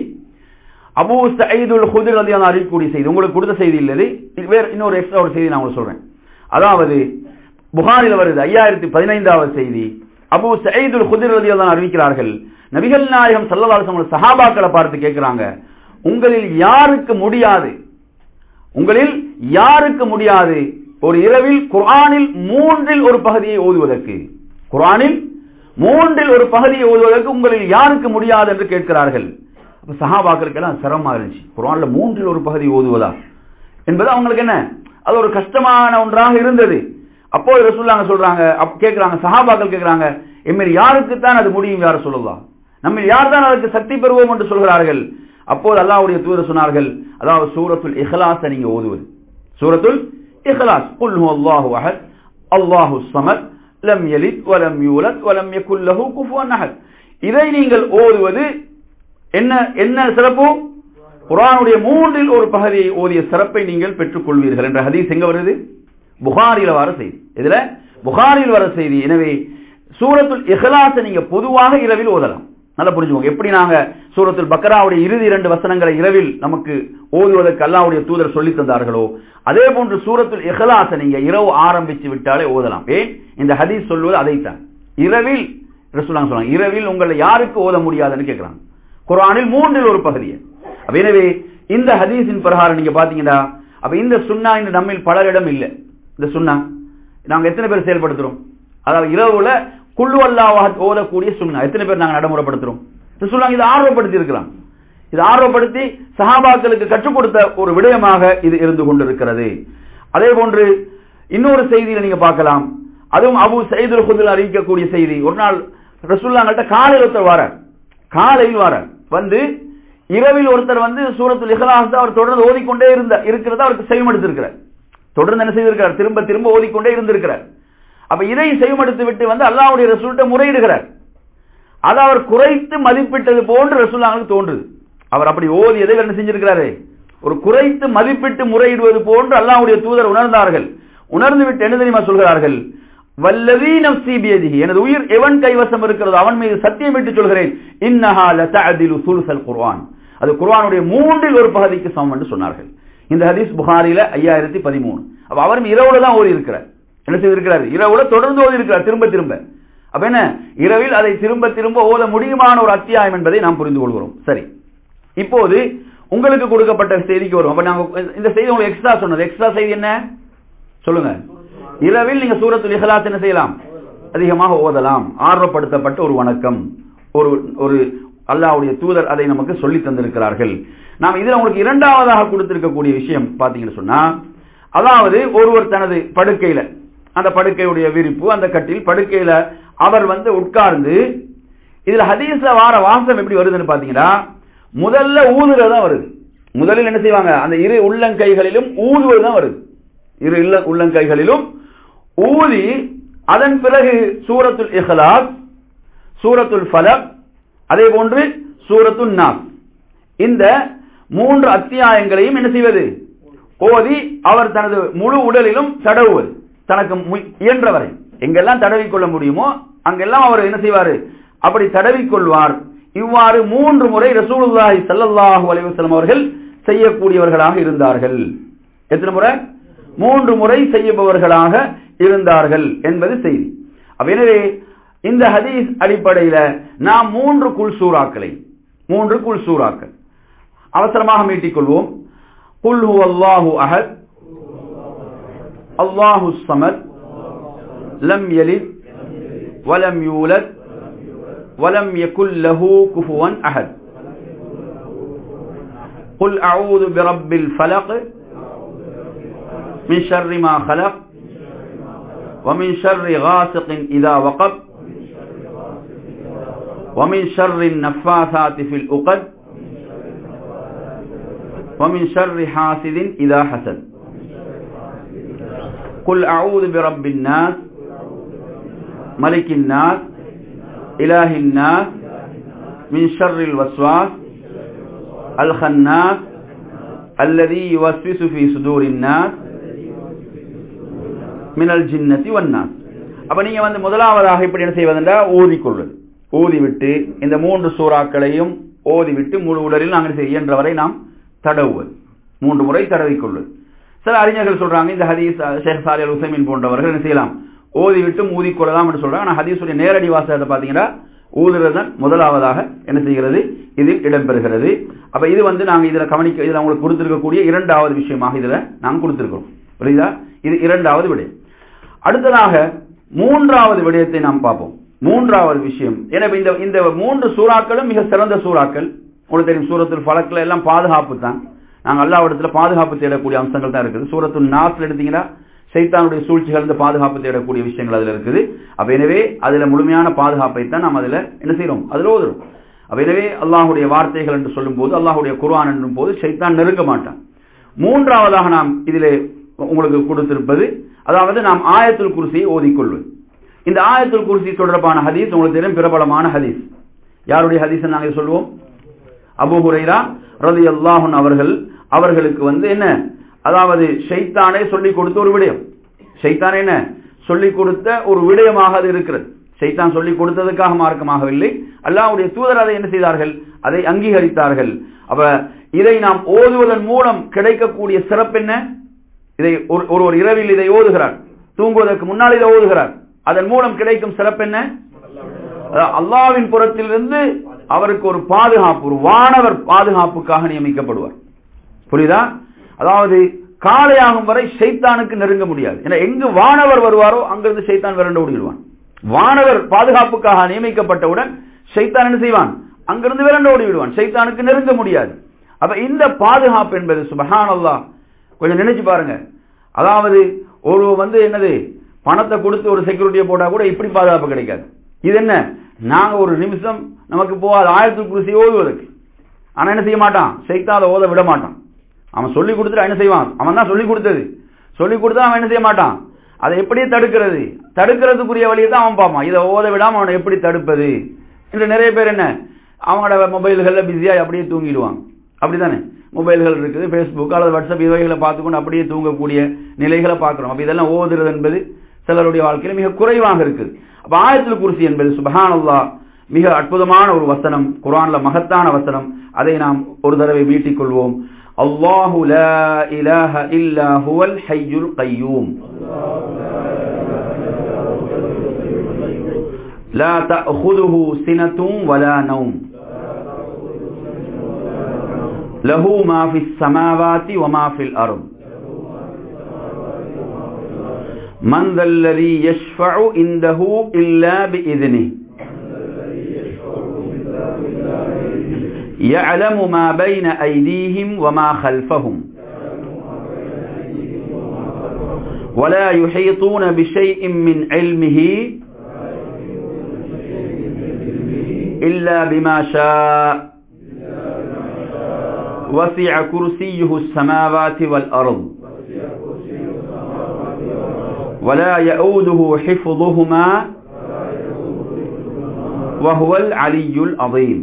அபு சயீதுல் ஹுதிர் ரதி அறிவிக்கூடிய செய்தி உங்களுக்கு கொடுத்த செய்தி இல்லது வேற இன்னொரு எக்ஸ்ட்ரா ஒரு செய்தி நான் உங்களுக்கு சொல்றேன் அதாவது புகாரில் வருது ஐயாயிரத்தி பதினைந்தாவது செய்தி அபு சயீதுல் ஹுதிர் ரதி அறிவிக்கிறார்கள் நபிகள் நாயகம் சல்லல்லாஹு சஹாபாக்களை பார்த்து கேட்கிறாங்க உங்களில் யாருக்கு முடியாது உங்களில் யாருக்கு முடியாது ஒரு இரவில் குர்ஆனில் மூன்றில் ஒரு பகுதியை ஓதுவதற்கு குர்ஆனில் மூன்றில் ஒரு பகுதியை ஓதுவதற்கு உங்களில் யாருக்கு முடியாது என்று கேட்கிறார்கள் அப்ப சஹாபாக்களுக்கெல்லாம் சிரமமா இருந்துச்சு குர்ஆன்ல மூன்றில் ஒரு பகுதி ஓதுவதா என்பது அவங்களுக்கு என்ன அது ஒரு கஷ்டமான ஒன்றாக இருந்தது அப்போ ரசூல்லாங்க சொல்றாங்க கேட்கிறாங்க சஹாபாக்கள் கேட்கிறாங்க எம்மில் யாருக்கு தான் அது முடியும் யார் சொல்லலாம் நம்ம யார் தான் அதற்கு சக்தி பெறுவோம் என்று சொல்கிறார்கள் அப்போது அல்லாவுடைய தூதர் சொன்னார்கள் அதாவது சூரத்துல் இஹ்லாஸ் நீங்க ஓதுவது சூரத்துல் இஹ்லாஸ் குல் அல்லாஹு அஹத் அல்லாஹு சமத் லம் யலித் வலம் யூலத் வலம் யகுல் லஹு குஃபுவன் அஹத் இதை நீங்கள் ஓதுவது என்ன என்ன சிறப்பு குரானுடைய மூன்றில் ஒரு பகுதியை ஓதிய சிறப்பை நீங்கள் பெற்றுக் கொள்வீர்கள் என்ற ஹதீஸ் எங்க வருது புகாரில வர செய்தி இதுல புகாரில் வர செய்தி எனவே சூரத்துல் இஹ்லாஸை நீங்க பொதுவாக இரவில் ஓதலாம் நல்லா புரிஞ்சுக்கோங்க எப்படி நாங்க சூரத்துல் பக்கராவுடைய இறுதி இரண்டு வசனங்களை இரவில் நமக்கு ஓதுவதற்கு அல்லாவுடைய தூதர் சொல்லி தந்தார்களோ அதே போன்று சூரத்துல் இஹ்லாஸை நீங்க இரவு ஆரம்பிச்சு விட்டாலே ஓதலாம் ஏன் இந்த ஹதீஸ் சொல்வது அதைத்தான் இரவில் ரசூலாங்க சொல்றாங்க இரவில் உங்களை யாருக்கு ஓத முடியாதுன்னு கேட்கிறாங்க குரானில் மூன்றில் ஒரு பகுதியை எனவே இந்த ஹதீஸின் பிரகாரம் நீங்க பாத்தீங்கன்னா அப்ப இந்த சுண்ணா இந்த நம்மில் பலரிடம் இல்லை இந்த சுண்ணா நாங்க எத்தனை பேர் செயல்படுத்துறோம் அதாவது இரவுல குள்ளு அல்லாவாக ஓதக்கூடிய சுண்ணா எத்தனை பேர் நாங்க நடைமுறைப்படுத்துறோம் சொல்லாங்க இதை ஆர்வப்படுத்தி இருக்கலாம் இது ஆர்வப்படுத்தி சஹாபாக்களுக்கு கற்றுக் கொடுத்த ஒரு விடயமாக இது இருந்து கொண்டிருக்கிறது அதே போன்று இன்னொரு செய்தியில நீங்க பார்க்கலாம் அதுவும் அபு சைதுல் குதில் அறிவிக்கக்கூடிய செய்தி ஒரு நாள் ரசுல்லாங்கிட்ட காலையில் ஒருத்தர் வர காலையில் வர வந்து இரவில் ஒருத்தர் வந்து சூரத்துல் இஹ்லாஸ் அவர் தொடர்ந்து ஓதிக்கொண்டே இருந்த இருக்கிறதா அவருக்கு செய்யமெடுத்திருக்கிறார் தொடர்ந்து என்ன செய்திருக்கிறார் திரும்ப திரும்ப ஓதிக்கொண்டே இருந்திருக்கிறார் அப்ப இதை செய்யமெடுத்து விட்டு வந்து அல்லாவுடைய ரசூல்கிட்ட முறையிடுகிறார் அதை அவர் குறைத்து மதிப்பிட்டது போன்று ரசூல்லாங்களுக்கு தோன்றுது அவர் அப்படி ஓதியதை என்ன செஞ்சிருக்கிறாரு ஒரு குறைத்து மதிப்பிட்டு முறையிடுவது போன்று அல்லாவுடைய தூதர் உணர்ந்தார்கள் உணர்ந்து விட்டு என்ன தெரியுமா சொல்கிறார்கள் வல்லவி நப்சி பியதிஹி எனது உயிர் எவன் கைவசம் இருக்கிறதோ அவன் மீது சத்தியம் விட்டு சொல்கிறேன் இன்னஹா லதஅதிலு சுல்சல் குர்ஆன் அது குர்ஆனுடைய மூன்றில் ஒரு பகுதிக்கு சமம் என்று சொன்னார்கள் இந்த ஹதீஸ் புகாரில ஐயாயிரத்தி பதிமூணு அப்ப அவரும் இரவுல தான் ஓதி இருக்கிறார் என்ன செய்திருக்கிறார் இரவுல தொடர்ந்து ஓதி இருக்கிறார் திரும்ப திரும்ப அப்ப என்ன இரவில் அதை திரும்ப திரும்ப ஓத முடியுமான ஒரு அத்தியாயம் என்பதை நாம் புரிந்து கொள்கிறோம் சரி இப்போது உங்களுக்கு கொடுக்கப்பட்ட செய்திக்கு வரும் அப்ப நாங்க இந்த செய்தி உங்களுக்கு எக்ஸ்ட்ரா சொன்னது எக்ஸ்ட்ரா செய்தி என்ன சொல்லுங்க இரவில் நீங்க சூரத்துல் இஹ்லாஸ் என்ன செய்யலாம் அதிகமாக ஓதலாம் ஆர்வப்படுத்தப்பட்ட ஒரு வணக்கம் ஒரு ஒரு அல்லாஹ்வுடைய தூதர் அதை நமக்கு சொல்லி தந்திருக்கிறார்கள் நாம் இதுல உங்களுக்கு இரண்டாவதாக கொடுத்திருக்கக்கூடிய விஷயம் பாத்தீங்கன்னு சொன்னா அதாவது ஒருவர் தனது படுக்கையில அந்த படுக்கையுடைய விரிப்பு அந்த கட்டில் படுக்கையில அவர் வந்து உட்கார்ந்து இதுல ஹதீஸ்ல வார வாசம் எப்படி வருதுன்னு பாத்தீங்கன்னா முதல்ல ஊதுறது தான் வருது முதலில் என்ன செய்வாங்க அந்த இரு உள்ளங்கைகளிலும் ஊதுவது தான் வருது இரு இல்ல உள்ளங்கைகளிலும் ஊதி அதன் பிறகு சூரத்துல் இஹ்லாஸ் சூரத்துல் ஃபலக் அதே போன்று சூரத்துல் நாஸ் இந்த மூன்று அத்தியாயங்களையும் என்ன செய்வது ஓதி அவர் தனது முழு உடலிலும் தடவுவது தனக்கு மு- இயன்றவரை எங்கெல்லாம் தடவிக்கொள்ள முடியுமோ அங்கெல்லாம் அவர் என்ன செய்வாரு அப்படி தடவிக்கொள்வார் இவ்வாறு மூன்று முறை ரசூலுல்லாஹி ஸல்லல்லாஹு அலைஹி வஸல்லம் அவர்கள் செய்யக்கூடியவர்களாக இருந்தார்கள் எத்தனை முறை மூன்று முறை செய்யப்பவர்களாக இருந்தார்கள் என்பது செய்தி அப்ப எனவே இந்த ஹதீஸ் அடிப்படையில நாம் மூன்று குல் சூறாக்களை மூன்று குல் சூறாக்கள் அவசரமாக மீட்டிக் قل هو الله أحد الله الصمد لم يلد ولم يولد ولم يكن له كفوا أحد قل أعوذ برب الفلق من شر ما خلق ومن شر غاسق إذا وقب ومن شر النفاثات في الأقد ومن شر حاسد إذا حسد قل أعوذ برب الناس ملك الناس إله الناس من شر الوسواس الخناس الذي يوسوس في صدور الناس من الجنة والناس அப்ப நீங்க வந்து முதலாவதாக இப்படி என்ன செய்வதென்றா ஓதிக்கொள்வது ஓதிவிட்டு இந்த மூன்று சூறாக்களையும் ஓதிவிட்டு முழு உடலில் நாங்கள் இயன்றவரை நாம் தடவுவது மூன்று முறை தடவிக்கொள்வது சில அறிஞர்கள் சொல்றாங்க இந்த ஹதீஸ் ஷேக் சாலி அல் உசைமின் போன்றவர்கள் என்ன செய்யலாம் ஓதிவிட்டு ஊதிக்கொள்ளலாம் என்று சொல்றாங்க ஆனா ஹதீஸுடைய நேரடி வாசகத்தை பாத்தீங்கன்னா ஊதுறது தான் முதலாவதாக என்ன செய்கிறது இதில் இடம்பெறுகிறது அப்ப இது வந்து நாங்க இதுல கவனிக்க இதுல உங்களுக்கு கொடுத்திருக்கக்கூடிய இரண்டாவது விஷயமாக இதுல நாம் கொடுத்திருக்கிறோம் புரியுதா இது இரண்டாவது விடயம் அடுத்ததாக மூன்றாவது விடயத்தை நாம் பார்ப்போம் மூன்றாவது விஷயம் எனவே இந்த இந்த மூன்று சூறாக்களும் மிக சிறந்த சூறாக்கள் உங்களுக்கு தெரியும் சூரத்தில் ஃபலக்கில் எல்லாம் பாதுகாப்பு தான் நாங்கள் அல்லாவிடத்துல பாதுகாப்பு தேடக்கூடிய அம்சங்கள் தான் இருக்குது சூரத்து நாஸ்ல எடுத்தீங்கன்னா சைத்தானுடைய சூழ்ச்சிகள் இருந்து பாதுகாப்பு தேடக்கூடிய விஷயங்கள் அதுல இருக்குது அப்ப எனவே அதுல முழுமையான பாதுகாப்பை தான் நாம் அதுல என்ன செய்யறோம் அதுல ஓதுறோம் அப்ப எனவே அல்லாஹுடைய வார்த்தைகள் என்று சொல்லும் போது அல்லாஹுடைய குர்ஆன் என்னும் போது சைத்தான் நெருங்க மாட்டான் மூன்றாவதாக நாம் இதிலே உங்களுக்கு கொடுத்திருப்பது அதாவது நாம் ஆயத்துல் குருசியை ஓதிக்கொள்வது இந்த ஆயத்துல் குருசி தொடர்பான ஹதீஸ் உங்களுக்கு தெரியும் பிரபலமான ஹதீஸ் யாருடைய ஹதீஸ் நாங்கள் சொல்லுவோம் அபு ஹுரைரா ரதி அல்லாஹன் அவர்கள் அவர்களுக்கு வந்து என்ன அதாவது ஷைத்தானே சொல்லிக் கொடுத்த ஒரு விடயம் ஷைத்தான் என்ன சொல்லிக் கொடுத்த ஒரு விடயமாக அது இருக்கிறது ஷைத்தான் சொல்லிக் கொடுத்ததுக்காக மார்க்கமாகவில்லை அல்லாஹ்வுடைய தூதர் அதை என்ன செய்தார்கள் அதை அங்கீகரித்தார்கள் அப்ப இதை நாம் ஓதுவதன் மூலம் கிடைக்கக்கூடிய சிறப்பு என்ன இதை ஒரு ஒருவர் இரவில் இதை ஓதுகிறார் தூங்குவதற்கு முன்னால் இதை ஓதுகிறார் அதன் மூலம் கிடைக்கும் சிறப்பு என்ன அதாவது அல்லாவின் புறத்திலிருந்து அவருக்கு ஒரு பாதுகாப்பு ஒரு வானவர் பாதுகாப்புக்காக நியமிக்கப்படுவார் புரியுதா அதாவது காலையாகும் வரை சைத்தானுக்கு நெருங்க முடியாது ஏன்னா எங்கு வானவர் வருவாரோ அங்கிருந்து சைத்தான் விரண்டு ஓடிடுவான் வானவர் பாதுகாப்புக்காக நியமிக்கப்பட்டவுடன் சைத்தான் என்ன செய்வான் அங்கிருந்து விரண்டு ஓடி விடுவான் சைத்தானுக்கு நெருங்க முடியாது அப்ப இந்த பாதுகாப்பு என்பது சுபஹான் அல்லாஹ் கொஞ்சம் நினைச்சு பாருங்க அதாவது ஒரு வந்து என்னது பணத்தை கொடுத்து ஒரு செக்யூரிட்டியை போட்டா கூட இப்படி பாதுகாப்பு கிடைக்காது இது என்ன நாங்க ஒரு நிமிஷம் நமக்கு போகாது ஆயிரத்து குருசி ஓதுவதற்கு ஆனா என்ன செய்ய மாட்டான் சைத்தான் அதை ஓத விட மாட்டான் அவன் சொல்லி கொடுத்துட்டு என்ன செய்வான் அவன் தான் சொல்லி கொடுத்தது சொல்லி கொடுத்தா அவன் என்ன செய்ய மாட்டான் அதை எப்படி தடுக்கிறது தடுக்கிறதுக்குரிய வழியை தான் அவன் பார்ப்பான் இதை ஓத விடாம அவனை எப்படி தடுப்பது என்று நிறைய பேர் என்ன அவங்களோட மொபைல்கள்ல பிஸியா அப்படியே தூங்கிடுவாங்க அப்படிதானே மொபைல்கள் இருக்குது ஃபேஸ்புக் அல்லது வாட்ஸ்அப் இவைகளை பார்த்துக்கொண்டு அப்படியே தூங்கக்கூடிய நிலைகளை பார்க்கிறோம் அப்ப இதெல்லாம் ஓதுறது என்பது சிலருடைய வாழ்க்கையில மிக குறைவாக இருக்குது அப்ப ஆயத்தில் குருசி என்பது சுபஹானல்லா மிக அற்புதமான ஒரு வசனம் குரான்ல மகத்தான வசனம் அதை நாம் ஒரு தடவை மீட்டிக் கொள்வோம் அல்லாஹு லா இலாஹ இல்லா ஹுவல் ஹய்யுல் கய்யூம் لا تأخذه سنة ولا نوم له ما في السماوات وما في الأرض من ذا الذي يشفع عنده إلا بإذنه يعلم ما بين أيديهم وما خلفهم ولا يحيطون بشيء من علمه إلا بما شاء وسع كرسيه السماوات والأرض ولا يؤوده حفظهما وهو العلي العظيم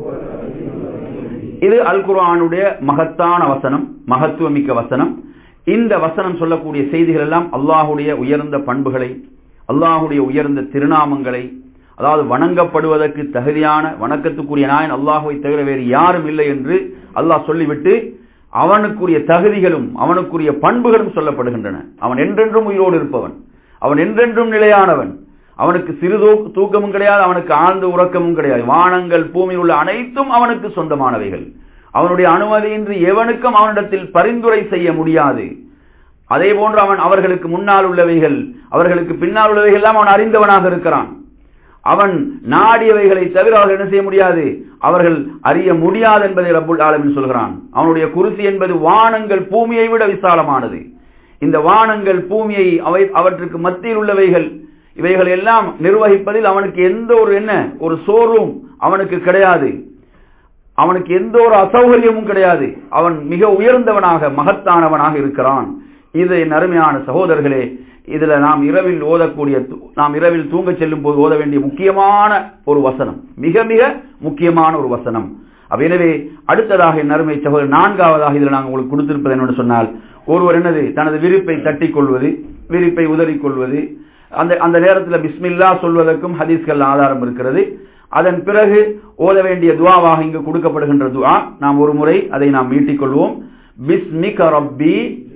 இது அல் குர்ஆனுடைய மகத்தான வசனம் மகத்துவமிக்க வசனம் இந்த வசனம் சொல்லக்கூடிய செய்திகள் எல்லாம் அல்லாஹுடைய உயர்ந்த பண்புகளை அல்லாஹுடைய உயர்ந்த திருநாமங்களை அதாவது வணங்கப்படுவதற்கு தகுதியான வணக்கத்துக்குரிய நாயன் அல்லாஹுவை தவிர வேறு யாரும் இல்லை என்று அல்லாஹ் சொல்லிவிட்டு அவனுக்குரிய தகுதிகளும் அவனுக்குரிய பண்புகளும் சொல்லப்படுகின்றன அவன் என்றென்றும் உயிரோடு இருப்பவன் அவன் என்றென்றும் நிலையானவன் அவனுக்கு சிறு தூக்கமும் கிடையாது அவனுக்கு ஆழ்ந்த உறக்கமும் கிடையாது வானங்கள் பூமியில் உள்ள அனைத்தும் அவனுக்கு சொந்தமானவைகள் அவனுடைய அனுமதியின்றி எவனுக்கும் அவனிடத்தில் பரிந்துரை செய்ய முடியாது அதே போன்று அவன் அவர்களுக்கு முன்னால் உள்ளவைகள் அவர்களுக்கு பின்னால் உள்ளவைகள் எல்லாம் அவன் அறிந்தவனாக இருக்கிறான் அவன் நாடியவைகளை தவிர அவர்கள் என்ன செய்ய முடியாது அவர்கள் அறிய முடியாது என்பதை ரப்புல் ஆலமின் சொல்கிறான் அவனுடைய குருசி என்பது வானங்கள் பூமியை விட விசாலமானது இந்த வானங்கள் பூமியை அவை அவற்றுக்கு மத்தியில் உள்ளவைகள் இவைகள் எல்லாம் நிர்வகிப்பதில் அவனுக்கு எந்த ஒரு என்ன ஒரு சோர்வும் அவனுக்கு கிடையாது அவனுக்கு எந்த ஒரு அசௌகரியமும் கிடையாது அவன் மிக உயர்ந்தவனாக மகத்தானவனாக இருக்கிறான் இது என் அருமையான சகோதரர்களே இதுல நாம் இரவில் ஓதக்கூடிய நாம் இரவில் தூங்க செல்லும் போது ஓத வேண்டிய முக்கியமான ஒரு வசனம் மிக மிக முக்கியமான ஒரு வசனம் அப்ப எனவே அடுத்ததாக என் அருமை சகோதரர் நான்காவதாக இதில் நாங்கள் உங்களுக்கு கொடுத்திருப்பது என்னென்னு சொன்னால் ஒருவர் என்னது தனது விரிப்பை தட்டிக் கொள்வது விரிப்பை உதறிக் கொள்வது அந்த அந்த நேரத்தில் பிஸ்மில்லா சொல்வதற்கும் ஹதீஸ்கள் ஆதாரம் இருக்கிறது அதன் பிறகு ஓத வேண்டிய துவாவாக இங்கு கொடுக்கப்படுகின்ற துவா நாம் ஒரு முறை அதை நாம் மீட்டிக் கொள்வோம் பிஸ்மிக ரப்பி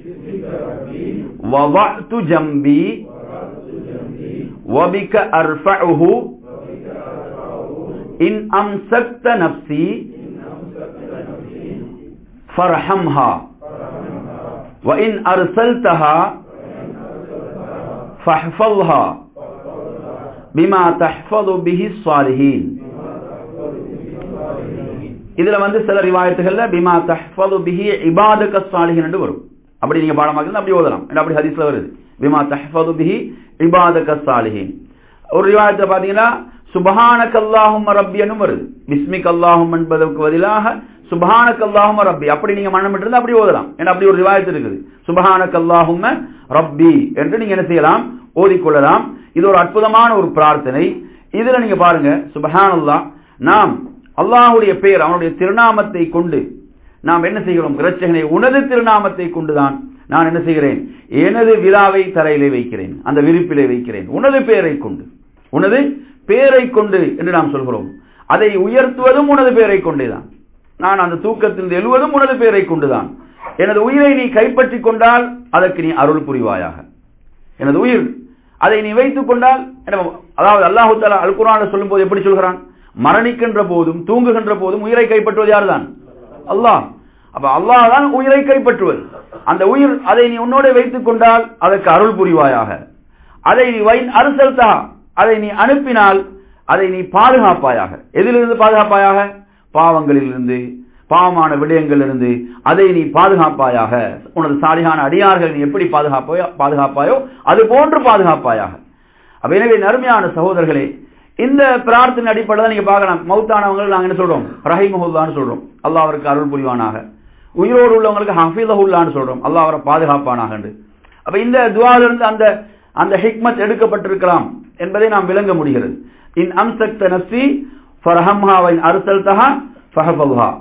وضعت جنبي وبك أرفعه إن أمسكت نفسي فارحمها وإن أرسلتها فاحفظها بما تحفظ به الصالحين இதுல வந்து சில ரிவாயத்துகள்ல பிமா தஹ்ஃபது பிஹி இபாதக சாலிஹின் என்று வரும் அப்படி நீங்க பாடமாக அப்படி ஓதலாம் அப்படி ஹதீஸ்ல வருது பிமா தஹ்ஃபது பிஹி இபாதக சாலிஹின் ஒரு ரிவாயத்துல பாத்தீங்கன்னா சுபஹானக அல்லாஹும் ரப்பியனும் வருது பிஸ்மிக் அல்லாஹும் என்பதற்கு பதிலாக சுபஹானக் அல்லாஹும் ரப்பி அப்படி நீங்க மனம் இருந்தா அப்படி ஓதலாம் ஏன்னா அப்படி ஒரு ரிவாயத்து இருக்குது சுபஹானக் அல்லாஹும் ரப்பி என்று நீங்க என்ன செய்யலாம் ஓதிக்கொள்ளலாம் இது ஒரு அற்புதமான ஒரு பிரார்த்தனை இதுல நீங்க பாருங்க சுபஹான் அல்லா நாம் அல்லாஹுடைய பெயர் அவனுடைய திருநாமத்தை கொண்டு நாம் என்ன செய்கிறோம் இரட்சகனை உனது திருநாமத்தை கொண்டுதான் நான் என்ன செய்கிறேன் எனது விழாவை தரையிலே வைக்கிறேன் அந்த விரிப்பிலே வைக்கிறேன் உனது பெயரை கொண்டு உனது பெயரை கொண்டு என்று நாம் சொல்கிறோம் அதை உயர்த்துவதும் உனது பெயரை கொண்டேதான் நான் அந்த தூக்கத்தில் எழுவதும் உனது பெயரை கொண்டுதான் எனது உயிரை நீ கைப்பற்றி கொண்டால் அதற்கு நீ அருள் புரிவாயாக எனது உயிர் அதை நீ வைத்துக் கொண்டால் அதாவது அல்லாஹு தாலா அல் குரான் சொல்லும் போது எப்படி சொல்கிறான் மரணிக்கின்ற போதும் தூங்குகின்ற போதும் உயிரை கைப்பற்றுவது யார்தான் அல்லாஹ் அப்ப அல்லாஹ் தான் உயிரை கைப்பற்றுவது அந்த உயிர் அதை நீ உன்னோட வைத்துக் கொண்டால் அதற்கு அருள் புரிவாயாக அதை நீ வை அருசல்தா அதை நீ அனுப்பினால் அதை நீ பாதுகாப்பாயாக எதிலிருந்து பாதுகாப்பாயாக பாவங்களிலிருந்து பாவமான விடயங்களிலிருந்து அதை நீ பாதுகாப்பாயாக உனது சாலிகான அடியார்கள் நீ எப்படி பாதுகாப்பாயோ பாதுகாப்பாயோ அது போன்று பாதுகாப்பாயாக அப்ப எனவே நறுமையான சகோதரர்களே இந்த பிரார்த்தனை அடிப்படையில் நீங்க பார்க்கலாம் மௌத்தானவங்க நாங்க என்ன சொல்றோம் ரஹிமஹுல்லான்னு சொல்றோம் அல்லாஹ் அவருக்கு அருள் புரிவானாக உயிரோடு உள்ளவங்களுக்கு ஹஃபீலஹுல்லான்னு சொல்றோம் அல்லாஹ் அவரை பாதுகாப்பானாக அப்ப இந்த துவாலிருந்து அந்த அந்த ஹிக்மத் எடுக்கப்பட்டிருக்கலாம் என்பதை நாம் விளங்க முடிகிறது இன் அம்சக்த நப்சி ஃபரஹம்ஹா வைன் அர்சல்தஹா ஃபஹஃபல்ஹா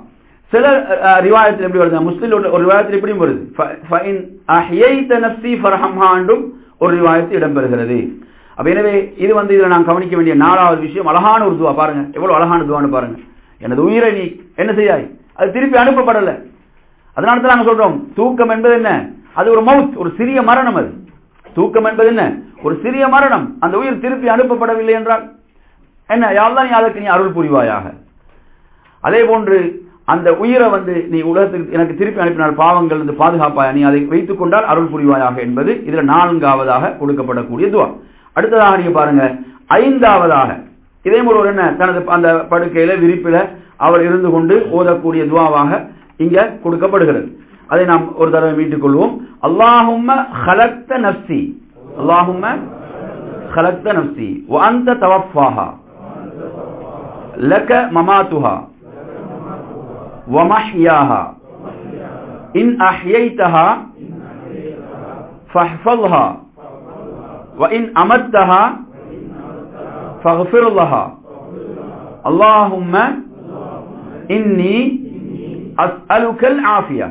சில ரிவாயத்தில் எப்படி வருது முஸ்லிம் ஒரு ரிவாயத்தில் எப்படியும் வருது ஃபைன் அஹ்யைத நஃப்ஸி ஃபர்ஹம்ஹாண்டும் ஒரு ரிவாயத்தில் இடம்பெறுகிறது அப்ப எனவே இது வந்து இதுல நான் கவனிக்க வேண்டிய நாலாவது விஷயம் அழகான ஒரு துவா பாருங்க எவ்வளவு அழகான துவான்னு பாருங்க எனது உயிரை நீ என்ன செய்யாய் அது திருப்பி அனுப்பப்படல அதனால தான் நாங்க சொல்றோம் தூக்கம் என்பது என்ன அது ஒரு மவுத் ஒரு சிறிய மரணம் அது தூக்கம் என்பது என்ன ஒரு சிறிய மரணம் அந்த உயிர் திருப்பி அனுப்பப்படவில்லை என்றால் என்ன யாழ்தான் நீ அதற்கு நீ அருள் புரிவாயாக அதே போன்று அந்த உயிரை வந்து நீ உலகத்துக்கு எனக்கு திருப்பி அனுப்பினால் பாவங்கள் வந்து பாதுகாப்பாயா நீ அதை வைத்துக் கொண்டால் அருள் புரிவாயாக என்பது இதுல நான்காவதாக கொடுக்கப்படக்கூடிய துவா அடுத்ததாக நீங்க பாருங்க ஐந்தாவதாக இதே ஒரு என்ன தனது அந்த படுக்கையில விரிப்பில அவர் இருந்து கொண்டு ஓதக்கூடிய துவாவாக இங்க கொடுக்கப்படுகிறது அதை நாம் ஒரு தடவை மீட்டுக் கொள்வோம் அல்லாஹும்ம ஹலக்த நப்சி அல்லாஹும்ம ஹலக்த நப்சி வஅந்த தவஃபாஹா லக மமாத்துஹா ومحياها إن أحييتها فاحفظها وإن أمتها فاغفر لها اللهم إني أسألك العافية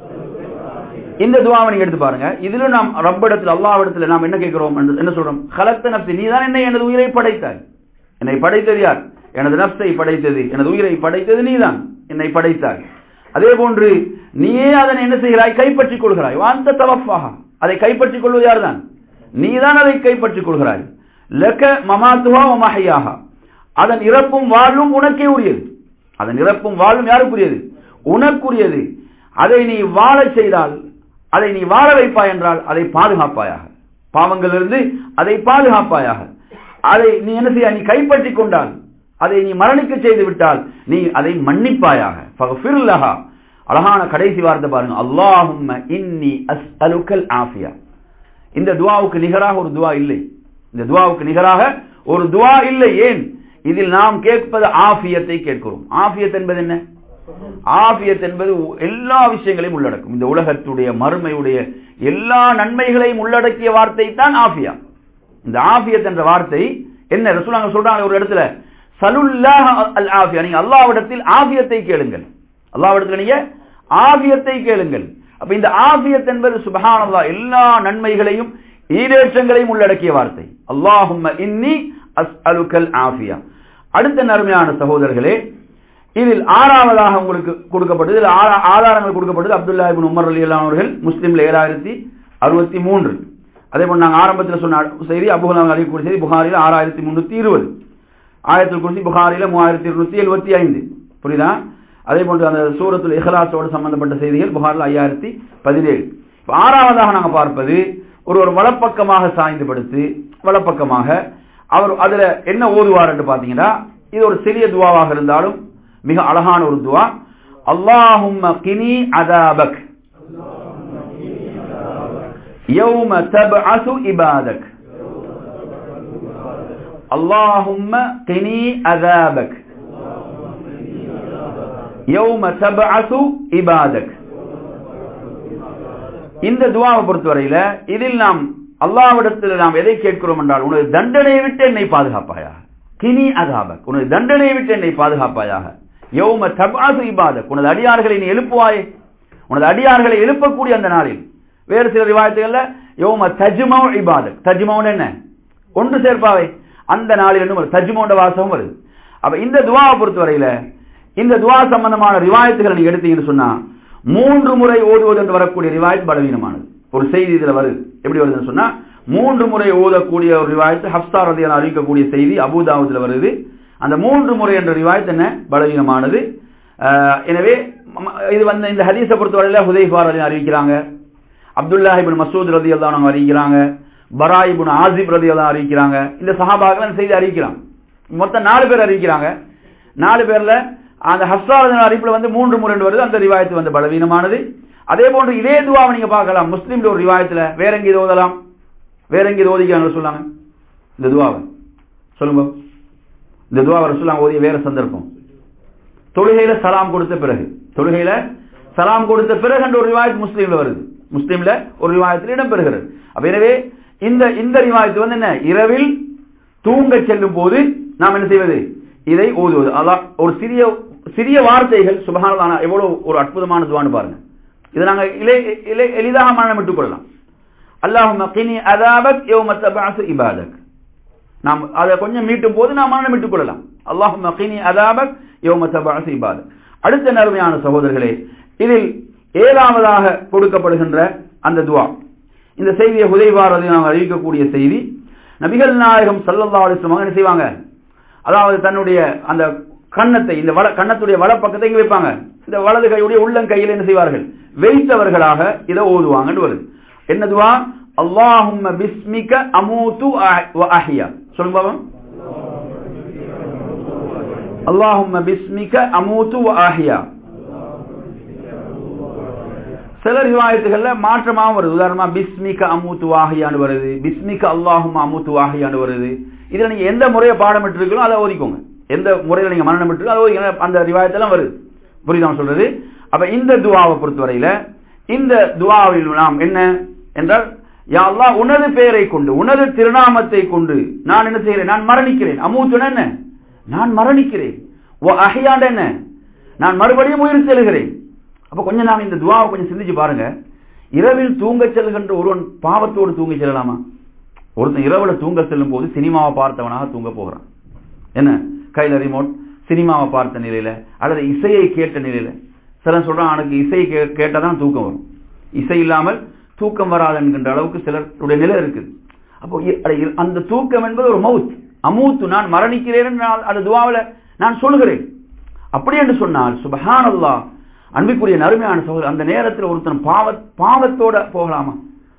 இந்த துவாவை நீங்க எடுத்து பாருங்க இதுல நாம் ரப்பிடத்தில் அல்லாவிடத்தில் நாம் என்ன கேட்கிறோம் என்ன சொல்றோம் கலத்த நப்சி நீ தான் என்ன எனது உயிரை படைத்தாய் என்னை படைத்தது யார் எனது நப்சை படைத்தது எனது உயிரை படைத்தது நீதான் என்னை படைத்தாய் அதே போன்று நீயே அதனை என்ன செய்கிறாய் கைப்பற்றிக் கொள்கிறாய் அந்த தவஃபாக அதை கைப்பற்றிக் கொள்வது யார்தான் நீதான் அதை கைப்பற்றிக் கொள்கிறாய் லக்க மமாத்துவா மஹையாக அதன் இறப்பும் வாழும் உனக்கே உரியது அதன் இறப்பும் வாழும் யாருக்குரியது உனக்குரியது அதை நீ வாழச் செய்தால் அதை நீ வாழ வைப்பாய் என்றால் அதை பாதுகாப்பாயாக பாவங்களிலிருந்து அதை பாதுகாப்பாயாக அதை நீ என்ன செய்ய நீ கைப்பற்றிக் கொண்டால் அதை நீ மரணிக்க செய்து விட்டால் நீ அதை மன்னிப்பாயாக ஃபக்ஃபிர்லஹா அழகான கடைசி வார்த்தை பாருங்க அல்லாஹும்ம இன்னி அஸ்அலுக்கல் ஆஃபியா இந்த துவாவுக்கு நிகராக ஒரு துவா இல்லை இந்த துவாவுக்கு நிகராக ஒரு துவா இல்லை ஏன் இதில் நாம் கேட்பது ஆஃபியத்தை கேட்கிறோம் ஆஃபியத் என்பது என்ன ஆஃபியத் என்பது எல்லா விஷயங்களையும் உள்ளடக்கும் இந்த உலகத்துடைய மறுமையுடைய எல்லா நன்மைகளையும் உள்ளடக்கிய வார்த்தை தான் ஆஃபியா இந்த ஆஃபியத் என்ற வார்த்தை என்ன ரசூலாங்க சொல்றாங்க ஒரு இடத்துல சலுல்லாஹ் அல் ஆஃபியா நீங்க அல்லாவிடத்தில் ஆஃபியத்தை கேளுங்கள் அல்லாவிடத்தில் நீங்க ஆஃபியத்தை கேளுங்கள் அப்ப இந்த ஆஃபியத் என்பது சுபஹானல்லா எல்லா நன்மைகளையும் ஈரேற்றங்களையும் உள்ளடக்கிய வார்த்தை அல்லாஹும்ம இன்னி அஸ்அலுக்கல் ஆஃபியா அடுத்த நன்மையான சகோதரர்களே இதில் ஆறாவதாக உங்களுக்கு கொடுக்கப்பட்டது இதில் ஆதாரங்கள் கொடுக்கப்பட்டது அப்துல்லா இபின் உமர் அலி அவர்கள் முஸ்லீம்ல ஏழாயிரத்தி அறுபத்தி மூன்று அதே போல் நாங்கள் ஆரம்பத்தில் சொன்ன செய்தி அபுகலாம் அழிக்கூடிய செய்தி புகாரில் ஆறாயிரத்தி முன்னூத்தி இருபது ஆயிரத்தில் குறிச்சி புகாரில மூவாயிரத்தி இருநூத்தி எழுபத்தி ஐந்து புரியுதா அதே போன்று அந்த சூரத்துல் இஹ்லாஸோடு சம்பந்தப்பட்ட செய்திகள் புகாரில் ஐயாயிரத்தி பதினேழு ஆறாவதாக நாங்கள் பார்ப்பது ஒரு ஒரு வலப்பக்கமாக சாய்ந்து படுத்து வலப்பக்கமாக அவர் அதுல என்ன ஓதுவார் என்று பாத்தீங்கன்னா இது ஒரு சிறிய துவாவாக இருந்தாலும் மிக அழகான ஒரு துவா அல்லாஹும் கினி அதாபக் يوم تبعث عبادك اللهم قني عذابك يوم تبعث عبادك இந்த துவாவை பொறுத்தவரையில இதில் நாம் அல்லாவிடத்தில் நாம் எதை கேட்கிறோம் என்றால் உனது தண்டனையை விட்டு என்னை பாதுகாப்பாயாக கினி அதாபக் உனது தண்டனையை விட்டு என்னை பாதுகாப்பாயாக யௌம தபாசு இபாதக் உனது அடியார்களை நீ எழுப்புவாயே உனது அடியார்களை எழுப்பக்கூடிய அந்த நாளில் வேறு சில ரிவாயத்துகள்ல யோம தஜ்மௌ இபாதக் தஜ்மௌன் என்ன ஒன்று சேர்ப்பாவை அந்த நாளில் இன்னும் ஒரு தஜ்மௌண்ட வாசகம் வருது அப்ப இந்த துவாவை பொறுத்தவரையில இந்த துவா சம்பந்தமான ரிவாயத்துகளை நீங்க எடுத்தீங்கன்னு சொன்னா மூன்று முறை ஓதுவது என்று வரக்கூடிய ரிவாயத் பலவீனமானது ஒரு செய்தி இதுல வருது எப்படி வருதுன்னு சொன்னா மூன்று முறை ஓதக்கூடிய ஒரு ரிவாயத்து ஹப்சா ரதியான அறிவிக்கக்கூடிய செய்தி அபுதாவுதுல வருது அந்த மூன்று முறை என்ற ரிவாயத் என்ன பலவீனமானது எனவே இது வந்து இந்த ஹதீஸை பொறுத்தவரையில ஹுதைஃபார் அலி அறிவிக்கிறாங்க அப்துல்லா இபின் மசூத் ரதி அவங்க அறிவிக்கிறாங்க பரா இபின் ஆசிப் ரதி அறிவிக்கிறாங்க இந்த சஹாபாக்கள் செய்தி அறிவிக்கிறாங்க மொத்தம் நாலு பேர் அறிவிக்கிறாங்க நாலு பேர்ல அந்த ஹஸ்ஸாரதின் அறிவிப்புல வந்து மூன்று முறை வருது அந்த ரிவாயத்து வந்து பலவீனமானது அதே போன்று இதே துவாவை நீங்க பார்க்கலாம் முஸ்லீம்ல ஒரு ரிவாயத்துல வேற எங்க இது ஓதலாம் வேற எங்க இது ஓதிக்கிறாங்க சொல்லாங்க இந்த துவாவை சொல்லுங்க இந்த துவாவை ரசூலாம் ஓதிய வேற சந்தர்ப்பம் தொழுகையில சலாம் கொடுத்த பிறகு தொழுகையில சலாம் கொடுத்த பிறகு என்ற ஒரு ரிவாயத் முஸ்லீம்ல வருது முஸ்லீம்ல ஒரு ரிவாயத்தில் இடம்பெறுகிறது அப்ப எனவே இந்த இந்த ரிவாயத்து வந்து என்ன இரவில் தூங்க செல்லும் போது நாம் என்ன செய்வது இதை ஓதுவது அதான் ஒரு சிறிய சிறிய வார்த்தைகள் சுபஹானல்லாஹ் எவ்வளவு ஒரு அற்புதமான துவான்னு பாருங்க இதை நாங்க இலை இலை எளிதாக மனமிட்டுக் கொள்ளலாம் அல்லாஹும்ம கினி அதாபக் யௌம தபஅஸு இபாதக் நாம் அதை கொஞ்சம் மீட்டும் போது நாம் மனமிட்டுக் கொள்ளலாம் அல்லாஹும்ம கினி அதாபக் யௌம தபஅஸு இபாதக் அடுத்த நறுமையான சகோதரர்களே இதில் ஏழாவதாக கொடுக்கப்படுகின்ற அந்த துவா இந்த செய்தியை ஹுதைவாரதி நாம் அறிவிக்கக்கூடிய செய்தி நபிகள் நாயகம் சல்லல்லா அலிஸ்லாம் என்ன செய்வாங்க அதாவது தன்னுடைய அந்த கன்னத்தை இந்த வல கன்னத்துடைய வலப்பக்கத்தை இங்க வைப்பாங்க இந்த வலது கையுடைய உள்ளங்கையில் என்ன செய்வார்கள் வைத்தவர்களாக இதை ஓதுவாங்கன்னு வருது என்னதுவா அல்லாஹும்ம பிஸ்மிக அமூது வ அஹ்யா சொல்லுங்க பாவம் அல்லாஹும்ம பிஸ்மிக அமூது வ அஹ்யா சில ரிவாயத்துகள்ல மாற்றமாகவும் வருது உதாரணமா பிஸ்மிக அமூத்து வாகியான்னு வருது பிஸ்மிக அல்லாஹும் அமூத்து வாகியான்னு வருது இதுல நீங்க எந்த முறையை பாடம் இருக்கீங்களோ அதை ஓதிக்கோங்க எந்த முறையில நீங்க மரணம் இருக்கோ அதை ஓதிக்கோங்க அந்த ரிவாயத்தெல்லாம் வருது புரியுதா சொல்றது அப்ப இந்த துவாவை பொறுத்தவரையில இந்த துவாவில் நாம் என்ன என்றால் யா அல்லாஹ் உனது பெயரை கொண்டு உனது திருநாமத்தை கொண்டு நான் என்ன செய்கிறேன் நான் மரணிக்கிறேன் அமூத்துன என்ன நான் மரணிக்கிறேன் ஓ அஹியாண்ட என்ன நான் மறுபடியும் உயிர் செல்கிறேன் அப்ப கொஞ்சம் நாம் இந்த துவாவை கொஞ்சம் சிந்திச்சு பாருங்க இரவில் தூங்க செல்கின்ற ஒருவன் பாவத்தோடு தூங்க செல்லலாமா ஒருத்தன் இரவுல தூங்க செல்லும் போது சினிமாவை பார்த்தவனாக தூங்க போகிறான் என்ன கையில ரிமோட் சினிமாவை பார்த்த நிலையில அல்லது இசையை கேட்ட நிலையில சிலர் சொல்றான் எனக்கு இசை கேட்டாதான் தூக்கம் வரும் இசை இல்லாமல் தூக்கம் வராது என்கின்ற அளவுக்கு சிலருடைய நிலை இருக்குது அப்போ அந்த தூக்கம் என்பது ஒரு மவுத் அமூத்து நான் மரணிக்கிறேன் அந்த துவாவில நான் சொல்லுகிறேன் அப்படி என்று சொன்னால் சுபஹானல்லா அன்பிற்குரிய நறுமையான சகோதரர் அந்த நேரத்தில் ஒருத்தன் பாவ பாவத்தோட போகலாமா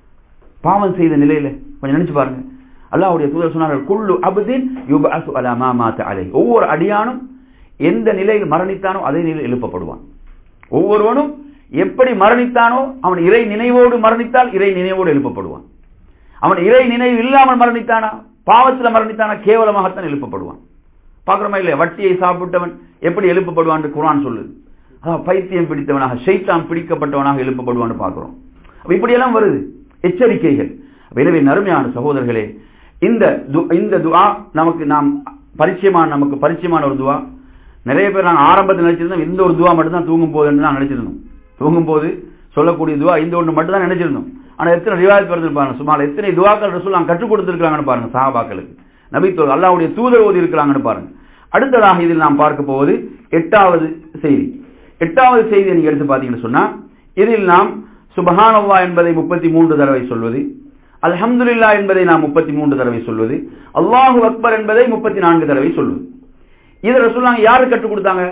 பாவம் செய்த நிலையில கொஞ்சம் நினைச்சு பாருங்க அல்லாவுடைய தூதர் சொன்னார்கள் குள்ளு அபுதீன் யுபஅசு அலா மா மாத அலை ஒவ்வொரு அடியானும் எந்த நிலையில் மரணித்தானோ அதே நிலையில் எழுப்பப்படுவான் ஒவ்வொருவனும் எப்படி மரணித்தானோ அவன் இறை நினைவோடு மரணித்தால் இறை நினைவோடு எழுப்பப்படுவான் அவன் இறை நினைவு இல்லாமல் மரணித்தானா பாவத்தில் மரணித்தானா கேவலமாகத்தான் எழுப்பப்படுவான் பார்க்கிறோமா இல்லையா வட்டியை சாப்பிட்டவன் எப்படி எழுப்பப்படுவான் குரான் சொல்லுது அதான் பைத்தியம் பிடித்தவனாக ஷைத்தான் பிடிக்கப்பட்டவனாக எழுப்பப்படுவான்னு பார்க்கிறோம் அப்ப இப்படியெல்லாம் வருது எச்சரிக்கைகள் எனவே நறுமையான சகோதரர்களே இந்த இந்த துவா நமக்கு நாம் பரிச்சயமான நமக்கு பரிச்சயமான ஒரு துவா நிறைய பேர் நாங்கள் ஆரம்பத்தில் நினைச்சிருந்தோம் இந்த ஒரு துவா மட்டும் தான் தூங்கும் போது என்று தான் நினைச்சிருந்தோம் தூங்கும் போது சொல்லக்கூடிய துவா இந்த ஒன்று மட்டும் தான் நினைச்சிருந்தோம் ஆனால் எத்தனை ரிவாயத் வருது பாருங்க சுமார் எத்தனை துவாக்கள் ரசூல் நாங்கள் கற்றுக் கொடுத்துருக்காங்கன்னு பாருங்க சஹாபாக்களுக்கு நபித்தோர் அல்லாவுடைய தூதர் ஓதி இருக்கிறாங்கன்னு பாருங்க அடுத்ததாக இதில் நாம் பார்க்க போவது எட்டாவது செய்தி எட்டாவது செய்தியை நீங்க எடுத்து பார்த்தீங்கன்னு சொன்னா இதில் நாம் சுபஹானல்லா என்பதை முப்பத்தி மூன்று தடவை சொல்வது அல்ஹம்துலில்லா என்பதை நாம் முப்பத்தி மூன்று தடவை சொல்வது அல்லாஹு அக்பர் என்பதை முப்பத்தி நான்கு தடவை சொல்வது இதை ரசூல்லாங்க யாரு கற்றுக் கொடுத்தாங்க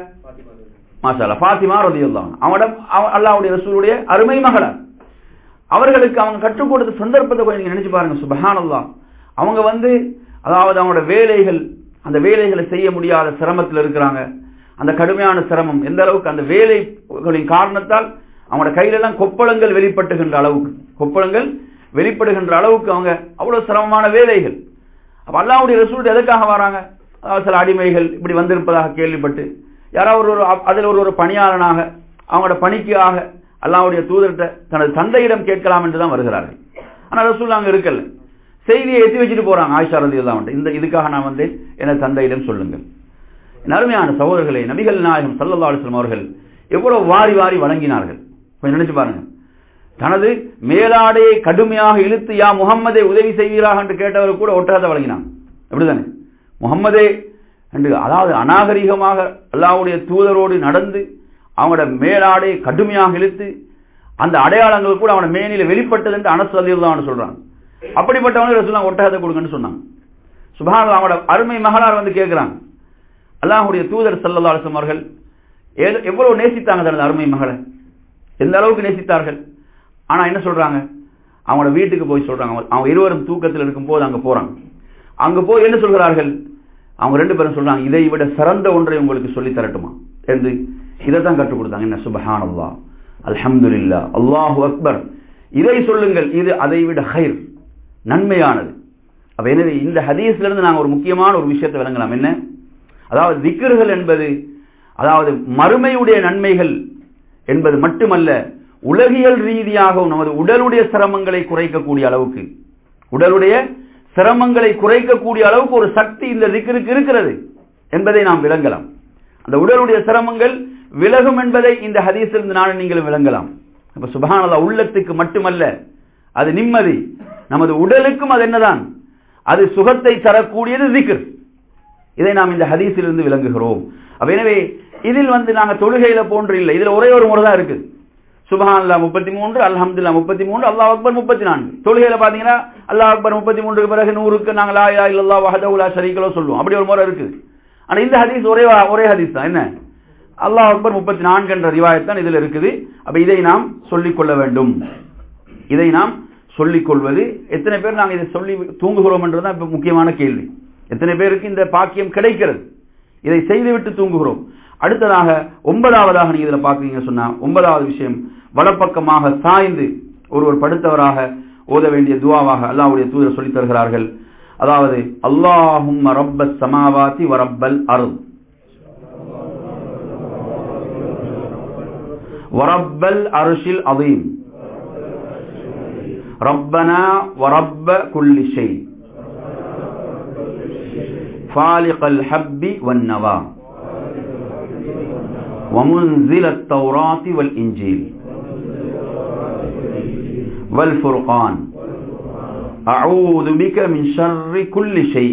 மாஷாலா ஃபாத்திமா ரதியுல்லாம் அவனோட அல்லாவுடைய ரசூலுடைய அருமை மகளா அவர்களுக்கு அவங்க கற்றுக் கொடுத்த சந்தர்ப்பத்தை கொஞ்சம் நீங்க நினைச்சு பாருங்க சுபஹானல்லா அவங்க வந்து அதாவது அவங்களோட வேலைகள் அந்த வேலைகளை செய்ய முடியாத சிரமத்தில் இருக்கிறாங்க அந்த கடுமையான சிரமம் எந்த அளவுக்கு அந்த வேலைகளின் காரணத்தால் அவங்களோட கையிலெல்லாம் கொப்பளங்கள் வெளிப்பட்டுகின்ற அளவுக்கு கொப்பளங்கள் வெளிப்படுகின்ற அளவுக்கு அவங்க அவ்வளவு சிரமமான வேலைகள் அப்ப அல்லாவுடைய ரிசல்ட் எதுக்காக வராங்க அதாவது சில அடிமைகள் இப்படி வந்திருப்பதாக கேள்விப்பட்டு யாராவது ஒரு அதில் ஒரு ஒரு பணியாளனாக அவங்களோட பணிக்காக அல்லாவுடைய தூதர்கிட்ட தனது தந்தையிடம் கேட்கலாம் என்று தான் வருகிறார்கள் ஆனால் ரசூல் அங்கே இருக்கல செய்தியை எத்தி வச்சுட்டு போறாங்க ஆயிஷா ரதி எல்லாம் இந்த இதுக்காக நான் வந்தேன் எனது தந்தையிடம் சொல்லுங்கள் அருமையான சகோதரர்களை நபிகள் நாயகம் சல்லல்லா அலுவலம் அவர்கள் எவ்வளவு வாரி வாரி வழங்கினார்கள் கொஞ்சம் நினைச்சு பாருங்க தனது மேலாடையை கடுமையாக இழுத்து யா முகம்மதை உதவி செய்வீராக என்று கேட்டவர் கூட ஒட்டகத்தை வழங்கினான் அப்படிதானே முகம்மதே என்று அதாவது அநாகரிகமாக அல்லாவுடைய தூதரோடு நடந்து அவங்களோட மேலாடையை கடுமையாக இழுத்து அந்த அடையாளங்கள் கூட அவன மேனில வெளிப்பட்டது என்று அனசு அலிதான் சொல்றாங்க அப்படிப்பட்டவங்க ரசூல்லாம் ஒட்டகத்தை கொடுங்கன்னு சொன்னாங்க சுபான் அவங்களோட அருமை மகளார் வந்து கேட்கிறாங்க அல்லாஹுடைய தூதர் சல்லல்லா அலிசம் அவர்கள் எவ்வளவு நேசித்தாங்க தனது அருமை மகளை எந்த அளவுக்கு நேசித்தார்கள் ஆனா என்ன சொல்றாங்க அவங்களோட வீட்டுக்கு போய் சொல்றாங்க அவங்க இருவரும் தூக்கத்தில் இருக்கும் போது அங்க போறாங்க அங்க போய் என்ன சொல்கிறார்கள் அவங்க ரெண்டு பேரும் சொல்றாங்க இதை விட சிறந்த ஒன்றை உங்களுக்கு சொல்லி தரட்டுமா என்று இதை தான் கற்றுக் கொடுத்தாங்க என்ன சுபஹான் அல்லா அல்ஹம்துல்லா அல்லாஹு அக்பர் இதை சொல்லுங்கள் இது அதை விட ஹைர் நன்மையானது அப்ப எனவே இந்த ஹதீஸ்ல இருந்து நாங்கள் ஒரு முக்கியமான ஒரு விஷயத்தை விளங்கலாம் என்ன அதாவது திக்கர்கள் என்பது அதாவது மறுமையுடைய நன்மைகள் என்பது மட்டுமல்ல உலகியல் ரீதியாகவும் நமது உடலுடைய சிரமங்களை குறைக்கக்கூடிய அளவுக்கு உடலுடைய சிரமங்களை குறைக்கக்கூடிய அளவுக்கு ஒரு சக்தி இந்த திக்கருக்கு இருக்கிறது என்பதை நாம் விளங்கலாம் அந்த உடலுடைய சிரமங்கள் விலகும் என்பதை இந்த ஹதீஸிலிருந்து நானும் நீங்களும் விளங்கலாம் அப்ப சுபஹானல்லாஹ் உள்ளத்துக்கு மட்டுமல்ல அது நிம்மதி நமது உடலுக்கும் அது என்னதான் அது சுகத்தை தரக்கூடியது zikr இதை நாம் இந்த ஹதீஸிலிருந்து விளங்குகிறோம் அப்ப எனவே இதில் வந்து நாங்க தொழுகையில போன்று இல்லை இதுல ஒரே ஒரு முறை தான் இருக்குது சுபஹான்லா முப்பத்தி மூன்று அல்ஹம்துல்லா முப்பத்தி மூன்று அல்லாஹ் அக்பர் முப்பத்தி நான்கு தொழுகையில பாத்தீங்கன்னா அல்லாஹ் அக்பர் முப்பத்தி மூன்றுக்கு பிறகு நூறுக்கு நாங்க லா இலாஹ இல்லல்லாஹ் வஹதஹு லா ஷரீக சொல்லுவோம் அப்படி ஒரு முறை இருக்குது ஆனா இந்த ஹதீஸ் ஒரே ஒரே ஹதீஸ் தான் என்ன அல்லாஹ் அக்பர் முப்பத்தி நான்கு என்ற ரிவாயத் தான் இதுல இருக்குது அப்ப இதை நாம் சொல்லிக் கொள்ள வேண்டும் இதை நாம் சொல்லிக் கொள்வது எத்தனை பேர் நாங்கள் இதை சொல்லி தூங்குகிறோம் என்றுதான் இப்ப முக்கியமான கேள்வி எத்தனை பேருக்கு இந்த பாக்கியம் கிடைக்கிறது இதை செய்துவிட்டு தூங்குகிறோம் அடுத்ததாக ஒன்பதாவதாக நீங்க இதுல பாக்குறீங்க சொன்னா ஒன்பதாவது விஷயம் வலப்பக்கமாக சாய்ந்து ஒருவர் படுத்தவராக ஓத வேண்டிய துவாவாக அல்லாஹ்வுடைய தூதர் சொல்லித் தருகிறார்கள் அதாவது அல்லாஹும் ரப்பஸ் சமாவாதி வரப்பல் அருள் ورب العرش العظيم ربنا ورب كل شيء فالق الحب والنوى ومنزل التوراة والإنجيل والفرقان أعوذ بك من شر كل شيء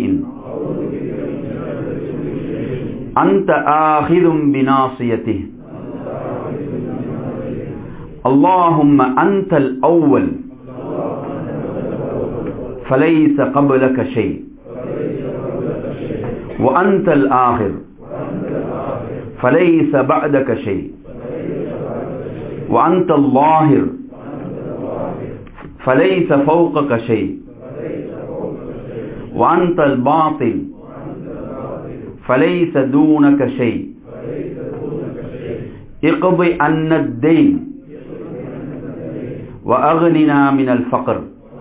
أنت آخذ بناصيته اللهم أنت الأول فليس قبلك شيء وأنت الآخر فليس بعدك شيء وأنت الظاهر فليس فوقك شيء وأنت الباطن فليس دونك شيء اقض أن الدين وأغننا من الفقر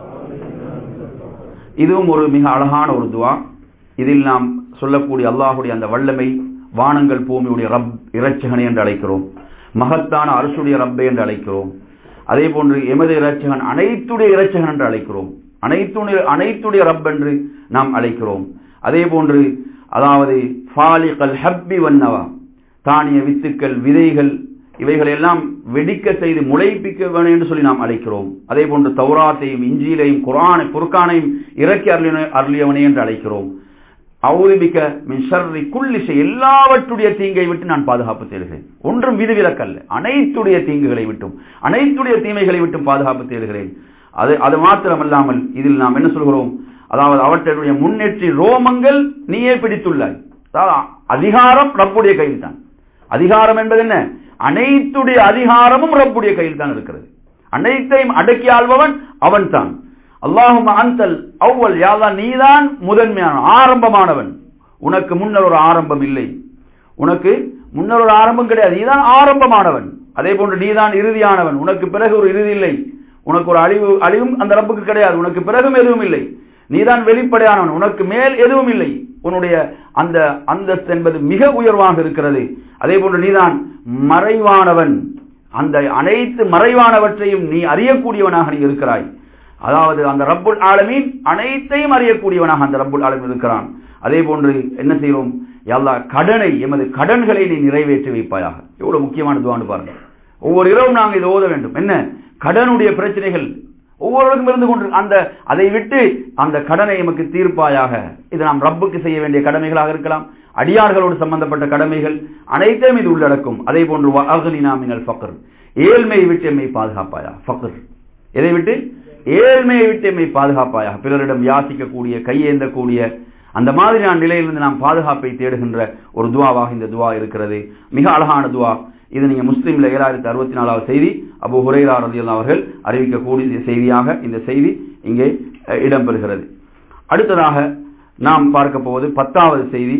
இதுவும் ஒரு மிக அழகான ஒரு துவா இதில் நாம் சொல்லக்கூடிய அல்லாஹுடைய அந்த வல்லமை வானங்கள் பூமியுடைய ரப் இறைச்சகனை என்று அழைக்கிறோம் மகத்தான அரசுடைய ரப்பை என்று அழைக்கிறோம் அதே போன்று எமது இறைச்சகன் அனைத்துடைய இறைச்சகன் என்று அழைக்கிறோம் அனைத்துடைய அனைத்துடைய ரப் என்று நாம் அழைக்கிறோம் அதே போன்று அதாவது ஃபாலிகல் ஹப்பி வன்னவா தானிய வித்துக்கள் விதைகள் இவைகள் எல்லாம் வெடிக்க செய்து முளைப்பிக்க வேண்டும் என்று சொல்லி நாம் அழைக்கிறோம் அதே போன்று தௌராத்தையும் இஞ்சியிலையும் குரானை புர்கானையும் இறக்கி அருளின அருளியவனே என்று அழைக்கிறோம் அவுதிபிக்க மின் ஷர்ரி குல்லிசை எல்லாவற்றுடைய தீங்கை விட்டு நான் பாதுகாப்பு தேடுகிறேன் ஒன்றும் விதிவிலக்கல்ல அனைத்துடைய தீங்குகளை விட்டும் அனைத்துடைய தீமைகளை விட்டும் பாதுகாப்பு தேடுகிறேன் அது அது மாத்திரமல்லாமல் இதில் நாம் என்ன சொல்கிறோம் அதாவது அவற்றுடைய முன்னேற்றி ரோமங்கள் நீயே பிடித்துள்ளாய் அதாவது அதிகாரம் ரப்புடைய கையில் தான் அதிகாரம் என்பது என்ன அனைத்துடைய அதிகாரமும் ரப்புடைய கையில் தான் இருக்கிறது அனைத்தையும் அடக்கி ஆள்பவன் அவன் தான் அல்லாஹும் அந்தல் அவ்வல் யாதா நீதான் முதன்மையான ஆரம்பமானவன் உனக்கு முன்னர் ஒரு ஆரம்பம் இல்லை உனக்கு முன்னர் ஒரு ஆரம்பம் கிடையாது நீதான் ஆரம்பமானவன் அதே போன்று நீதான் இறுதியானவன் உனக்கு பிறகு ஒரு இறுதி இல்லை உனக்கு ஒரு அழிவு அழிவும் அந்த ரப்புக்கு கிடையாது உனக்கு பிறகும் எதுவும் இல்லை நீதான் வெளிப்படையானவன் உனக்கு மேல் எதுவும் இல்லை உன்னுடைய அந்த அந்தஸ்து என்பது மிக உயர்வாக இருக்கிறது அதே போன்று நீதான் மறைவானவன் அந்த அனைத்து மறைவானவற்றையும் நீ அறியக்கூடியவனாக நீ இருக்கிறாய் அதாவது அந்த ரப்புல் ஆலமீன் அனைத்தையும் அறியக்கூடியவனாக அந்த ரப்புல் ஆலமீன் இருக்கிறான் அதே போன்று என்ன செய்கிறோம் எல்லா கடனை எமது கடன்களை நீ நிறைவேற்றி வைப்பாயாக எவ்வளவு முக்கியமான துவான்னு பாருங்க ஒவ்வொரு இரவும் நாங்கள் இதை ஓத வேண்டும் என்ன கடனுடைய பிரச்சனைகள் ஒவ்வொருவருக்கும் இருந்து கொண்டு அந்த அதை விட்டு அந்த கடனை எமக்கு தீர்ப்பாயாக இது நாம் ரப்புக்கு செய்ய வேண்டிய கடமைகளாக இருக்கலாம் அடியார்களோடு சம்பந்தப்பட்ட கடமைகள் அனைத்தையும் இது உள்ளடக்கும் அதே போன்று அகலினாமினல் ஃபக்கர் ஏழ்மையை விட்டு எம்மை பாதுகாப்பாயா ஃபக்கர் எதை விட்டு ஏழ்மையை விட்டு எம்மை பாதுகாப்பாயா பிறரிடம் யாசிக்கக்கூடிய கையேந்தக்கூடிய அந்த மாதிரியான நிலையிலிருந்து நாம் பாதுகாப்பை தேடுகின்ற ஒரு துவாவாக இந்த துவா இருக்கிறது மிக அழகான துவா இது நீங்க முஸ்லீம்ல ஏழாயிரத்தி அறுபத்தி நாலாவது செய்தி அபு ஹுரைரா ரதியல்லா அவர்கள் அறிவிக்கக்கூடிய செய்தியாக இந்த செய்தி இங்கே இடம்பெறுகிறது அடுத்ததாக நாம் பார்க்க போவது பத்தாவது செய்தி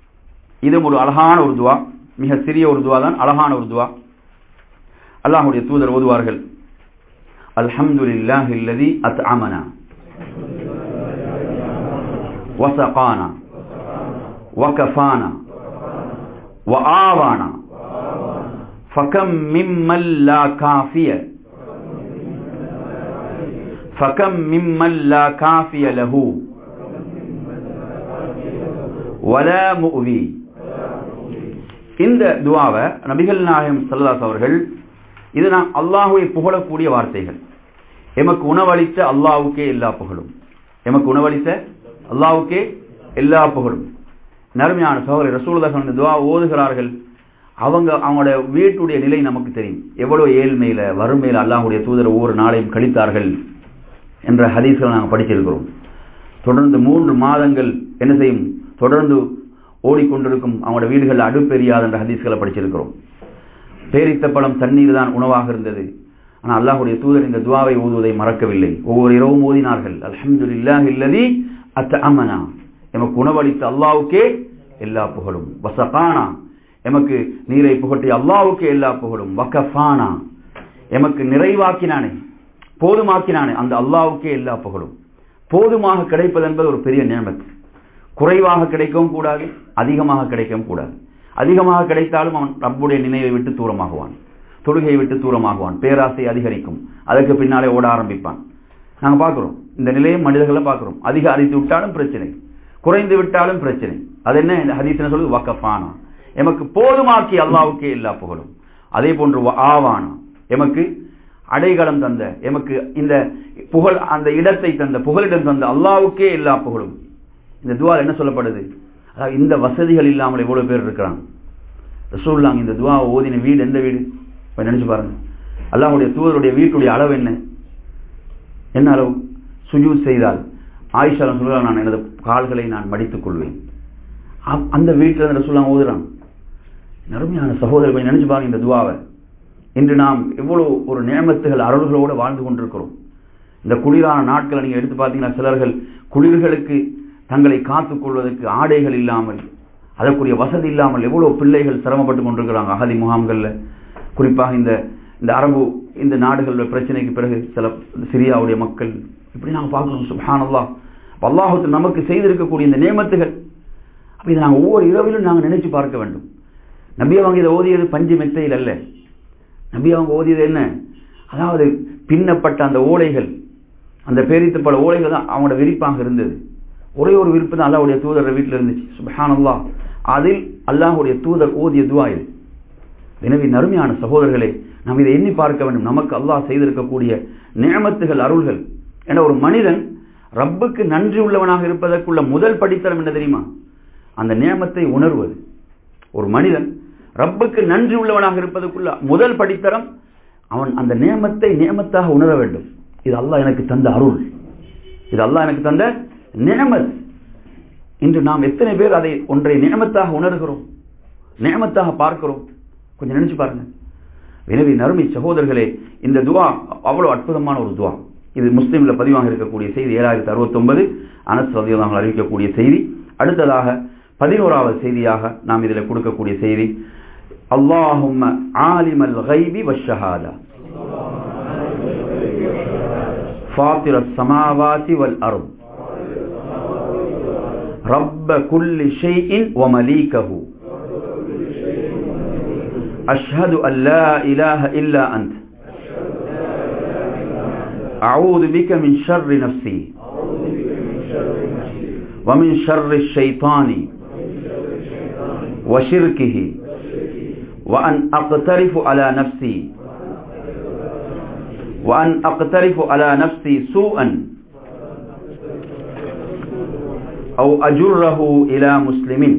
இதுவும் ஒரு அழகான ஒரு துவா மிக சிறிய ஒரு துவா தான் அழகான ஒரு துவா அல்லாஹுடைய தூதர் ஓதுவார்கள் அல்ஹம்துலில்லாஹி அல்லதி அத்அமனா وسقانا وكفانا وآوانا فكم ممن لا كافية فكم ممن لا كافي له ولا مؤذي இந்த துவாவை நபிகள் நாயகம் சல்லாஸ் அவர்கள் இது நான் அல்லாஹுவை புகழக்கூடிய வார்த்தைகள் எமக்கு உணவளித்த அல்லாவுக்கே எல்லா புகழும் எமக்கு உணவளித்த அல்லாவுக்கே எல்லா புகழும் நறுமையான சகோதரி ரசூலுல்லாஹ் இந்த துவா ஓதுகிறார்கள் அவங்க அவங்களோட வீட்டுடைய நிலை நமக்கு தெரியும் எவ்வளவு ஏழ்மையில வறுமையில அல்லாஹுடைய தூதர் ஒவ்வொரு நாளையும் கழித்தார்கள் என்ற ஹதீஸ்களை நாங்கள் படிச்சிருக்கிறோம் தொடர்ந்து மூன்று மாதங்கள் என்ன செய்யும் தொடர்ந்து ஓடிக்கொண்டிருக்கும் அவங்களோட வீடுகளில் அடுப்பெரியாது என்ற ஹதீஸ்களை படிச்சிருக்கிறோம் பேரித்த பழம் தண்ணீர் தான் உணவாக இருந்தது ஆனால் அல்லாஹுடைய தூதர் இந்த துவாவை ஓதுவதை மறக்கவில்லை ஒவ்வொரு இரவும் ஓதினார்கள் அல்ஹம்துலில்லாஹ் இல்லதி அத்த அமனா எமக்கு உணவளித்த அல்லாவுக்கே எல்லா புகழும் வசகானா எமக்கு நீரை புகட்டி அல்லாவுக்கே எல்லா புகழும் வக்கஃபானா எமக்கு நிறைவாக்கினானே போதுமாக்கினானே அந்த அல்லாவுக்கே எல்லா புகழும் போதுமாக கிடைப்பது என்பது ஒரு பெரிய நியமத்து குறைவாக கிடைக்கவும் கூடாது அதிகமாக கிடைக்கவும் கூடாது அதிகமாக கிடைத்தாலும் அவன் ரப்புடைய நினைவை விட்டு தூரமாகுவான் தொழுகையை விட்டு தூரமாகுவான் பேராசை அதிகரிக்கும் அதற்கு பின்னாலே ஓட ஆரம்பிப்பான் நாங்கள் பார்க்கிறோம் இந்த நிலையை மனிதர்களை பார்க்கிறோம் அதிகரித்து விட்டாலும் பிரச்சனை குறைந்து விட்டாலும் பிரச்சனை அது என்ன இந்த ஹதீஸ் சொல்லுது வக்கஃபானா எமக்கு போதுமாக்கி அல்லாவுக்கே எல்லா புகழும் அதே போன்று ஆவானா எமக்கு அடைகளம் தந்த எமக்கு இந்த புகழ் அந்த இடத்தை தந்த புகலிடம் தந்த அல்லாவுக்கே எல்லா புகழும் இந்த துவா என்ன சொல்லப்படுது அதாவது இந்த வசதிகள் இல்லாமல் எவ்வளவு பேர் இருக்கிறாங்க ரசூல்லாங்க இந்த துவா ஓதின வீடு எந்த வீடு நினைச்சு பாருங்க அல்லாஹுடைய தூதருடைய வீட்டுடைய அளவு என்ன என்ன அளவு சுஜூத் செய்தால் ஆயிஷா சொல்லுறாங்க நான் எனது கால்களை நான் மடித்துக் கொள்வேன் அந்த வீட்டில் ரசூல்லாம் ஓதுறான் நறுமையான சகோதரர்கள் நினைச்சு பாருங்க இந்த துவாவை இன்று நாம் எவ்வளவு ஒரு நியமத்துகள் அருள்களோடு வாழ்ந்து கொண்டிருக்கிறோம் இந்த குளிரான நாட்களை நீங்க எடுத்து பார்த்தீங்கன்னா சிலர்கள் குளிர்களுக்கு தங்களை காத்துக் கொள்வதற்கு ஆடைகள் இல்லாமல் அதற்குரிய வசதி இல்லாமல் எவ்வளவு பிள்ளைகள் சிரமப்பட்டு கொண்டிருக்கிறாங்க அகதி முகாம்களில் குறிப்பாக இந்த இந்த அரபு இந்த நாடுகளில் பிரச்சனைக்கு பிறகு சில சிரியாவுடைய மக்கள் இப்படி நாங்கள் பார்க்கணும் சுபானல்லா அல்லாஹத்து நமக்கு செய்திருக்கக்கூடிய இந்த நியமத்துகள் அப்போ இதை நாங்கள் ஒவ்வொரு இரவிலும் நாங்கள் நினைச்சு பார்க்க வேண்டும் நபி அவங்க இதை ஓதியது பஞ்சு மெத்தையில் அல்ல நபி அவங்க ஓதியது என்ன அதாவது பின்னப்பட்ட அந்த ஓலைகள் அந்த பேரித்த பல ஓலைகள் தான் அவங்களோட விரிப்பாக இருந்தது ஒரே ஒரு விருப்பு தான் அல்லாவுடைய தூதர் வீட்டில் இருந்துச்சு சுபஹானல்லா அதில் அல்லாஹுடைய தூதர் ஓதிய துவா இது எனவே நறுமையான சகோதரர்களே நாம் இதை எண்ணி பார்க்க வேண்டும் நமக்கு அல்லாஹ் செய்திருக்கக்கூடிய நியமத்துகள் அருள்கள் என ஒரு மனிதன் ரப்புக்கு நன்றி உள்ளவனாக இருப்பதற்குள்ள முதல் படித்தரம் என்ன தெரியுமா அந்த நியமத்தை உணர்வது ஒரு மனிதன் ரப்புக்கு நன்றி உள்ளவனாக இருப்பதற்குள்ள முதல் படித்தரம் அவன் அந்த நியமத்தை நியமத்தாக உணர வேண்டும் இது அல்லாஹ் எனக்கு தந்த அருள் இது அல்லாஹ் எனக்கு தந்த நியமத் இன்று நாம் எத்தனை பேர் அதை ஒன்றை நியமத்தாக உணர்கிறோம் நியமத்தாக பார்க்கிறோம் கொஞ்சம் நினைச்சு பாருங்க எனவே நறுமை சகோதரர்களே இந்த துவா அவ்வளவு அற்புதமான ஒரு துவா இது முஸ்லீம்ல பதிவாக இருக்கக்கூடிய செய்தி ஏழாயிரத்தி அறுபத்தி ஒன்பது அனஸ் ரதியாக அறிவிக்கக்கூடிய செய்தி அடுத்ததாக பதினோராவது செய்தியாக நாம் இதில் கொடுக்கக்கூடிய செய்தி அல்லாஹும் ஆலிமல் கைபி வஷஹாதா فاطر السماوات والأرض رب كل شيء ومليكه أشهد أن لا إله إلا أنت أعوذ بك من شر نفسي ومن شر الشيطان وشركه وأن أقترف على نفسي وأن أقترف على نفسي سوءا أو أجره إلى مسلمين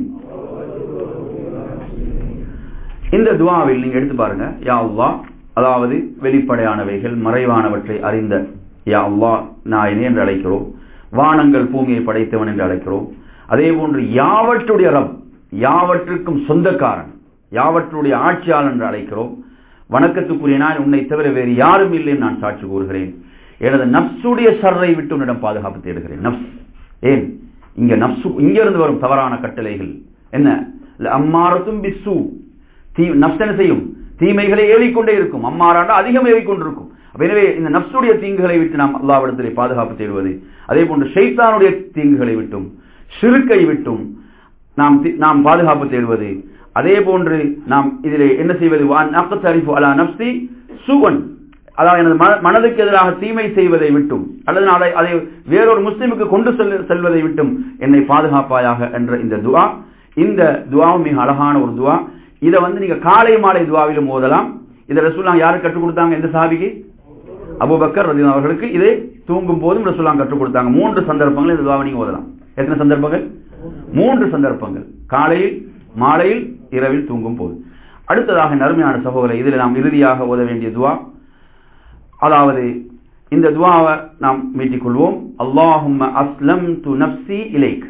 இந்த துவாவில் நீங்க எடுத்து பாருங்க யா அல்லா அதாவது வெளிப்படையானவைகள் மறைவானவற்றை அறிந்த யா அல்லா நாயனே என்று அழைக்கிறோம் வானங்கள் பூமியை படைத்தவன் என்று அழைக்கிறோம் அதே போன்று யாவற்றுடைய ரப் யாவற்றுக்கும் சொந்தக்காரன் யாவற்றுடைய ஆட்சியாளன் என்று அழைக்கிறோம் வணக்கத்துக்குரிய நான் உன்னை தவிர வேறு யாரும் இல்லை நான் சாட்சி கூறுகிறேன் எனது நப்சுடைய சர்ரை விட்டு உன்னிடம் பாதுகாப்பு தேடுகிறேன் நப்ஸ் ஏன் இங்க நப்சு இங்க இருந்து வரும் தவறான கட்டளைகள் என்ன அம்மாரத்தும் பிசு தீ நப்ஸ் என்ன செய்யும் தீமைகளை ஏறிக்கொண்டே இருக்கும் அம்மாறாண்டா அதிகம் ஏறிக்கொண்டிருக்கும் எனவே இந்த நப்சுடைய தீங்குகளை விட்டு நாம் அல்லாவிடத்திலே பாதுகாப்பு தேடுவது அதே போன்று ஷைத்தானுடைய தீங்குகளை விட்டும் சிறுக்கை விட்டும் நாம் நாம் பாதுகாப்பு தேடுவது அதே போன்று நாம் இதில் என்ன செய்வது அலா நப்சி சுவன் அதாவது எனது மனதுக்கு எதிராக தீமை செய்வதை விட்டும் அல்லது நான் அதை அதை வேறொரு முஸ்லீமுக்கு கொண்டு செல் செல்வதை விட்டும் என்னை பாதுகாப்பாயாக என்ற இந்த துவா இந்த துவா மிக அழகான ஒரு துவா இதை வந்து நீங்க காலை மாலை துவாவிலும் ஓதலாம் இதை ரசூல்லாம் யாருக்கு கற்றுக் கொடுத்தாங்க எந்த சாபிக்கு அபுபக்கர் ரதி அவர்களுக்கு இதை தூங்கும் போதும் ரசூல்லாம் கற்றுக் கொடுத்தாங்க மூன்று சந்தர்ப்பங்கள் இந்த துவாவை நீங்க ஓதலாம் எத்தனை சந்தர்ப்பங்கள் மூன்று சந்தர்ப்பங்கள் காலையில் மாலையில் இரவில் தூங்கும் போது அடுத்ததாக நறுமையான சகோதரர் இதில் நாம் இறுதியாக ஓத வேண்டிய துவா அதாவது இந்த துவாவை நாம் மீட்டிக் கொள்வோம் அல்லாஹும்ம அஸ்லம் து நப்சி இலைக்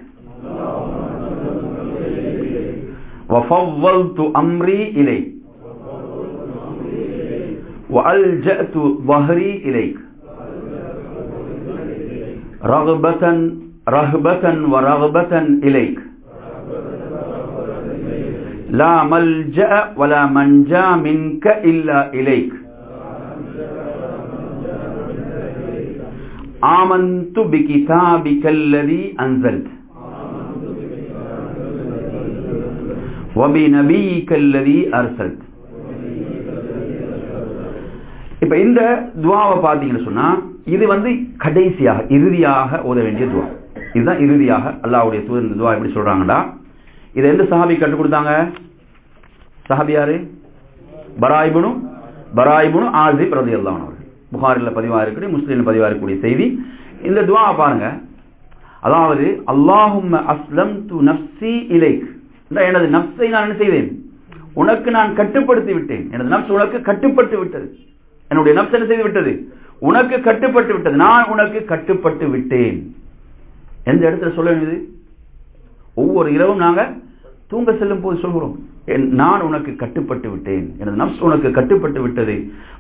وفضلت أمري إليك وألجأت ظهري إليك رغبة رهبة ورغبة إليك لا ملجأ ولا منجا منك إلا إليك آمنت بكتابك الذي أنزلت وبنبيك الذي أرسلت இப்ப இந்த துவாவை பார்த்தீங்கன்னு சொன்னா இது வந்து கடைசியாக இறுதியாக ஓத வேண்டிய துவா இதுதான் இறுதியாக அல்லாவுடைய தூதர் இந்த துவா எப்படி சொல்றாங்கடா இதை எந்த சஹாபி கற்றுக் கொடுத்தாங்க சஹாபி யாரு பராயிபுனு பராயிபுனு ஆசிப் ரதி அல்லான் அவர்கள் புகாரில் பதிவாக இருக்கக்கூடிய முஸ்லீமில் பதிவாக இருக்கக்கூடிய செய்தி இந்த துவாவை பாருங்க அதாவது அல்லாஹும் அஸ்லம் து நப்சி இலைக் எனது நப்சை நான் என்ன செய்தேன் உனக்கு நான் கட்டுப்படுத்தி விட்டேன் எனது நப்ஸ் உனக்கு கட்டுப்பட்டு விட்டது என்னுடைய நப்ஸ் என்ன செய்து விட்டது உனக்கு கட்டுப்பட்டு விட்டது நான் உனக்கு கட்டுப்பட்டு விட்டேன் எந்த இடத்துல சொல்ல வேண்டியது ஒவ்வொரு இரவும் நாங்க தூங்க செல்லும் போது சொல்கிறோம் நான் உனக்கு கட்டுப்பட்டு விட்டேன் எனது நப்ஸ் உனக்கு கட்டுப்பட்டு விட்டது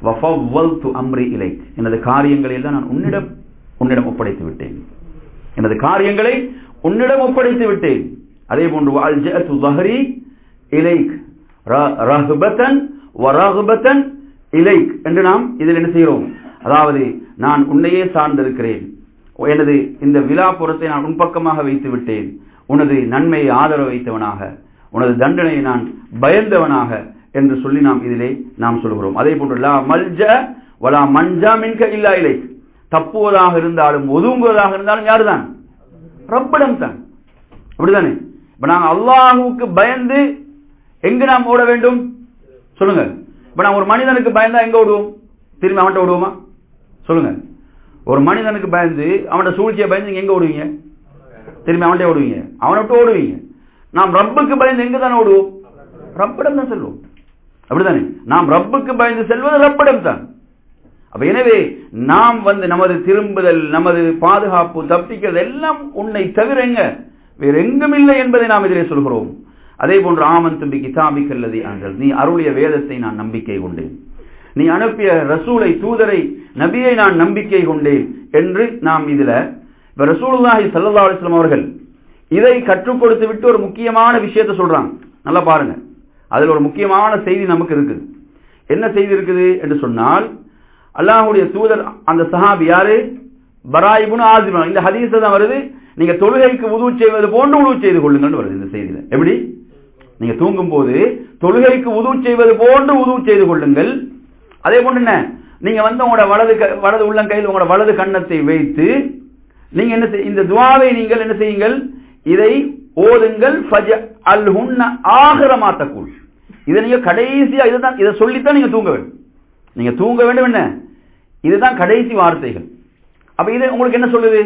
அம்ரி இலை எனது காரியங்களை எல்லாம் நான் உன்னிடம் உன்னிடம் ஒப்படைத்து விட்டேன் எனது காரியங்களை உன்னிடம் ஒப்படைத்து விட்டேன் அதே போன்று இலைக் ரஹ்பத்தன் வரஹ்பத்தன் இலைக் என்று நாம் இதில் என்ன செய்கிறோம் அதாவது நான் உன்னையே சார்ந்திருக்கிறேன் எனது இந்த விழாப்புறத்தை நான் உன்பக்கமாக வைத்து விட்டேன் உனது நன்மையை ஆதரவு வைத்தவனாக உனது தண்டனையை நான் பயந்தவனாக என்று சொல்லி நாம் இதிலே நாம் சொல்கிறோம் அதே போன்று லா மல்ஜ வலா மஞ்சா மின்க இல்லா இலை தப்புவதாக இருந்தாலும் ஒதுங்குவதாக இருந்தாலும் யாருதான் ரப்பிடம் தான் அப்படிதானே இப்ப நாங்க அல்லாஹுக்கு பயந்து எங்க நாம் ஓட வேண்டும் சொல்லுங்க இப்ப நான் ஒரு மனிதனுக்கு பயந்தா எங்க ஓடுவோம் திரும்பி அவன்கிட்ட ஓடுவோமா சொல்லுங்க ஒரு மனிதனுக்கு பயந்து அவனோட சூழ்ச்சியை பயந்து நீங்க எங்க ஓடுவீங்க திரும்பி அவன்கிட்ட ஓடுவீங்க அவனை விட்டு ஓடுவீங்க நாம் ரப்புக்கு பயந்து எங்க தானே ஓடுவோம் ரப்பிடம் தான் செல்வோம் அப்படித்தானே நாம் ரப்புக்கு பயந்து செல்வது ரப்பிடம் தான் அப்ப எனவே நாம் வந்து நமது திரும்புதல் நமது பாதுகாப்பு தப்பிக்கிறது எல்லாம் உன்னை தவிர எங்க வேற எங்கும் இல்லை என்பதை நாம் இதிலே சொல்கிறோம் அதே போன்று ஆமன் தும்பி கிதாபிக்கல்லதி அஞ்சல் நீ அருளிய வேதத்தை நான் நம்பிக்கை கொண்டேன் நீ அனுப்பிய ரசூலை தூதரை நபியை நான் நம்பிக்கை கொண்டேன் என்று நாம் இதுல இப்ப ரசூலுல்லாஹி சல்லா அலிஸ்லாம் அவர்கள் இதை கற்றுக் கொடுத்து விட்டு ஒரு முக்கியமான விஷயத்தை சொல்றாங்க நல்லா பாருங்க அதுல ஒரு முக்கியமான செய்தி நமக்கு இருக்குது என்ன செய்தி இருக்குது என்று சொன்னால் அல்லாஹுடைய தூதர் அந்த சஹாபி யாரு பராயிபுன் ஆசிபன் இந்த ஹதீஸ் தான் வருது நீங்க தொழுகைக்கு உதவு செய்வது போன்று உதவு செய்து கொள்ளுங்கள் வருது இந்த செய்தியில எப்படி நீங்க தூங்கும் போது தொழுகைக்கு உதவு செய்வது போன்று உதவு செய்து கொள்ளுங்கள் அதே போன்று என்ன நீங்க வந்து உங்களோட வலது வலது உள்ளங்கையில் உங்களோட வலது கன்னத்தை வைத்து நீங்க என்ன இந்த துவாவை நீங்கள் என்ன செய்யுங்கள் இதை ஓதுங்கள் அல் ஹுன்ன ஆகிற மாத்தக்கூள் இதை நீங்க கடைசியா இதுதான் இதை சொல்லித்தான் நீங்க தூங்க வேண்டும் நீங்க தூங்க வேண்டும் என்ன இதுதான் கடைசி வார்த்தைகள் அப்ப இது உங்களுக்கு என்ன சொல்லுது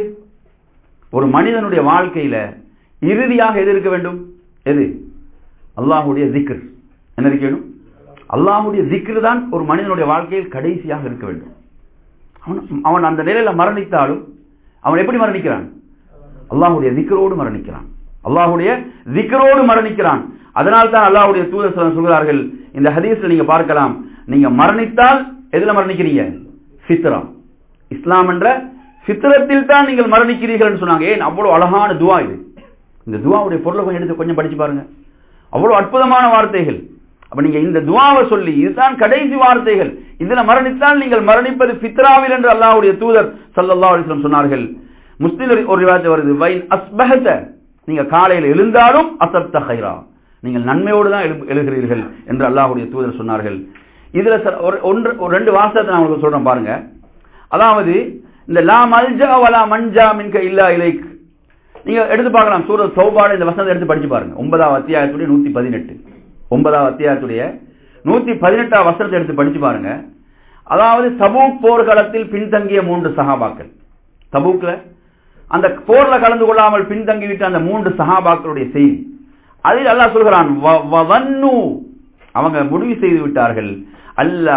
ஒரு மனிதனுடைய வாழ்க்கையில இறுதியாக எது இருக்க வேண்டும் எது அல்லாஹுடைய ஜிக்ர் என்ன இருக்க வேண்டும் அல்லாஹுடைய ஜிக்ரு தான் ஒரு மனிதனுடைய வாழ்க்கையில் கடைசியாக இருக்க வேண்டும் அவன் அவன் அந்த நிலையில மரணித்தாலும் அவன் எப்படி மரணிக்கிறான் அல்லாஹுடைய திக்கரோடு மரணிக்கிறான் அல்லாஹுடைய திக்கரோடு மரணிக்கிறான் அதனால் தான் அல்லாஹுடைய தூதர் சொல்கிறார்கள் இந்த ஹதீஸ்ல நீங்க பார்க்கலாம் நீங்க மரணித்தால் எதுல மரணிக்கிறீங்க ஃபித்ரா இஸ்லாம் என்ற ஃபித்ரத்தில் தான் நீங்கள் மரணிக்கிறீர்கள் சொன்னாங்க ஏன் அவ்வளவு அழகான துவா இது இந்த துவாவுடைய பொருளை கொஞ்சம் எடுத்து கொஞ்சம் படிச்சு பாருங்க அவ்வளவு அற்புதமான வார்த்தைகள் அப்ப நீங்க இந்த துவாவை சொல்லி இதுதான் கடைசி வார்த்தைகள் இதுல மரணித்தால் நீங்கள் மரணிப்பது பித்ராவில் என்று அல்லாஹுடைய தூதர் சல்லல்லா அலிஸ்லம் சொன்னார்கள் முஸ்லிம் ஒரு விவாதத்தை வருது வைன் அஸ்பஹத நீங்க காலையில் எழுந்தாலும் அசப்த ஹைரா நீங்கள் நன்மையோடு தான் எழுகிறீர்கள் என்று அல்லாஹுடைய தூதர் சொன்னார்கள் இதுல ஒரு ஒன்று ஒரு ரெண்டு வாசத்தை நான் உங்களுக்கு சொல்றேன் பாருங்க அதாவது இந்த லா மல்ஜா வலா மஞ்சா மின்க இல்லா இலைக் நீங்க எடுத்து பார்க்கலாம் சூரத் சௌபாடு இந்த வசனத்தை எடுத்து படிச்சு பாருங்க ஒன்பதாவது அத்தியாயத்துடைய நூத்தி பதினெட்டு ஒன்பதாவது அத்தியாயத்துடைய நூத்தி பதினெட்டாம் வசனத்தை எடுத்து படிச்சு பாருங்க அதாவது தபூக் போர்க்களத்தில் பின்தங்கிய மூன்று சகாபாக்கள் தபூக்ல அந்த போர்ல கலந்து கொள்ளாமல் பின்தங்கிவிட்ட அந்த மூன்று சகாபாக்களுடைய செய்தி அதில் அல்லாஹ் சொல்கிறான் "வ- வதன்னு." அவங்க முடிவு செய்து விட்டார்கள் அல்லா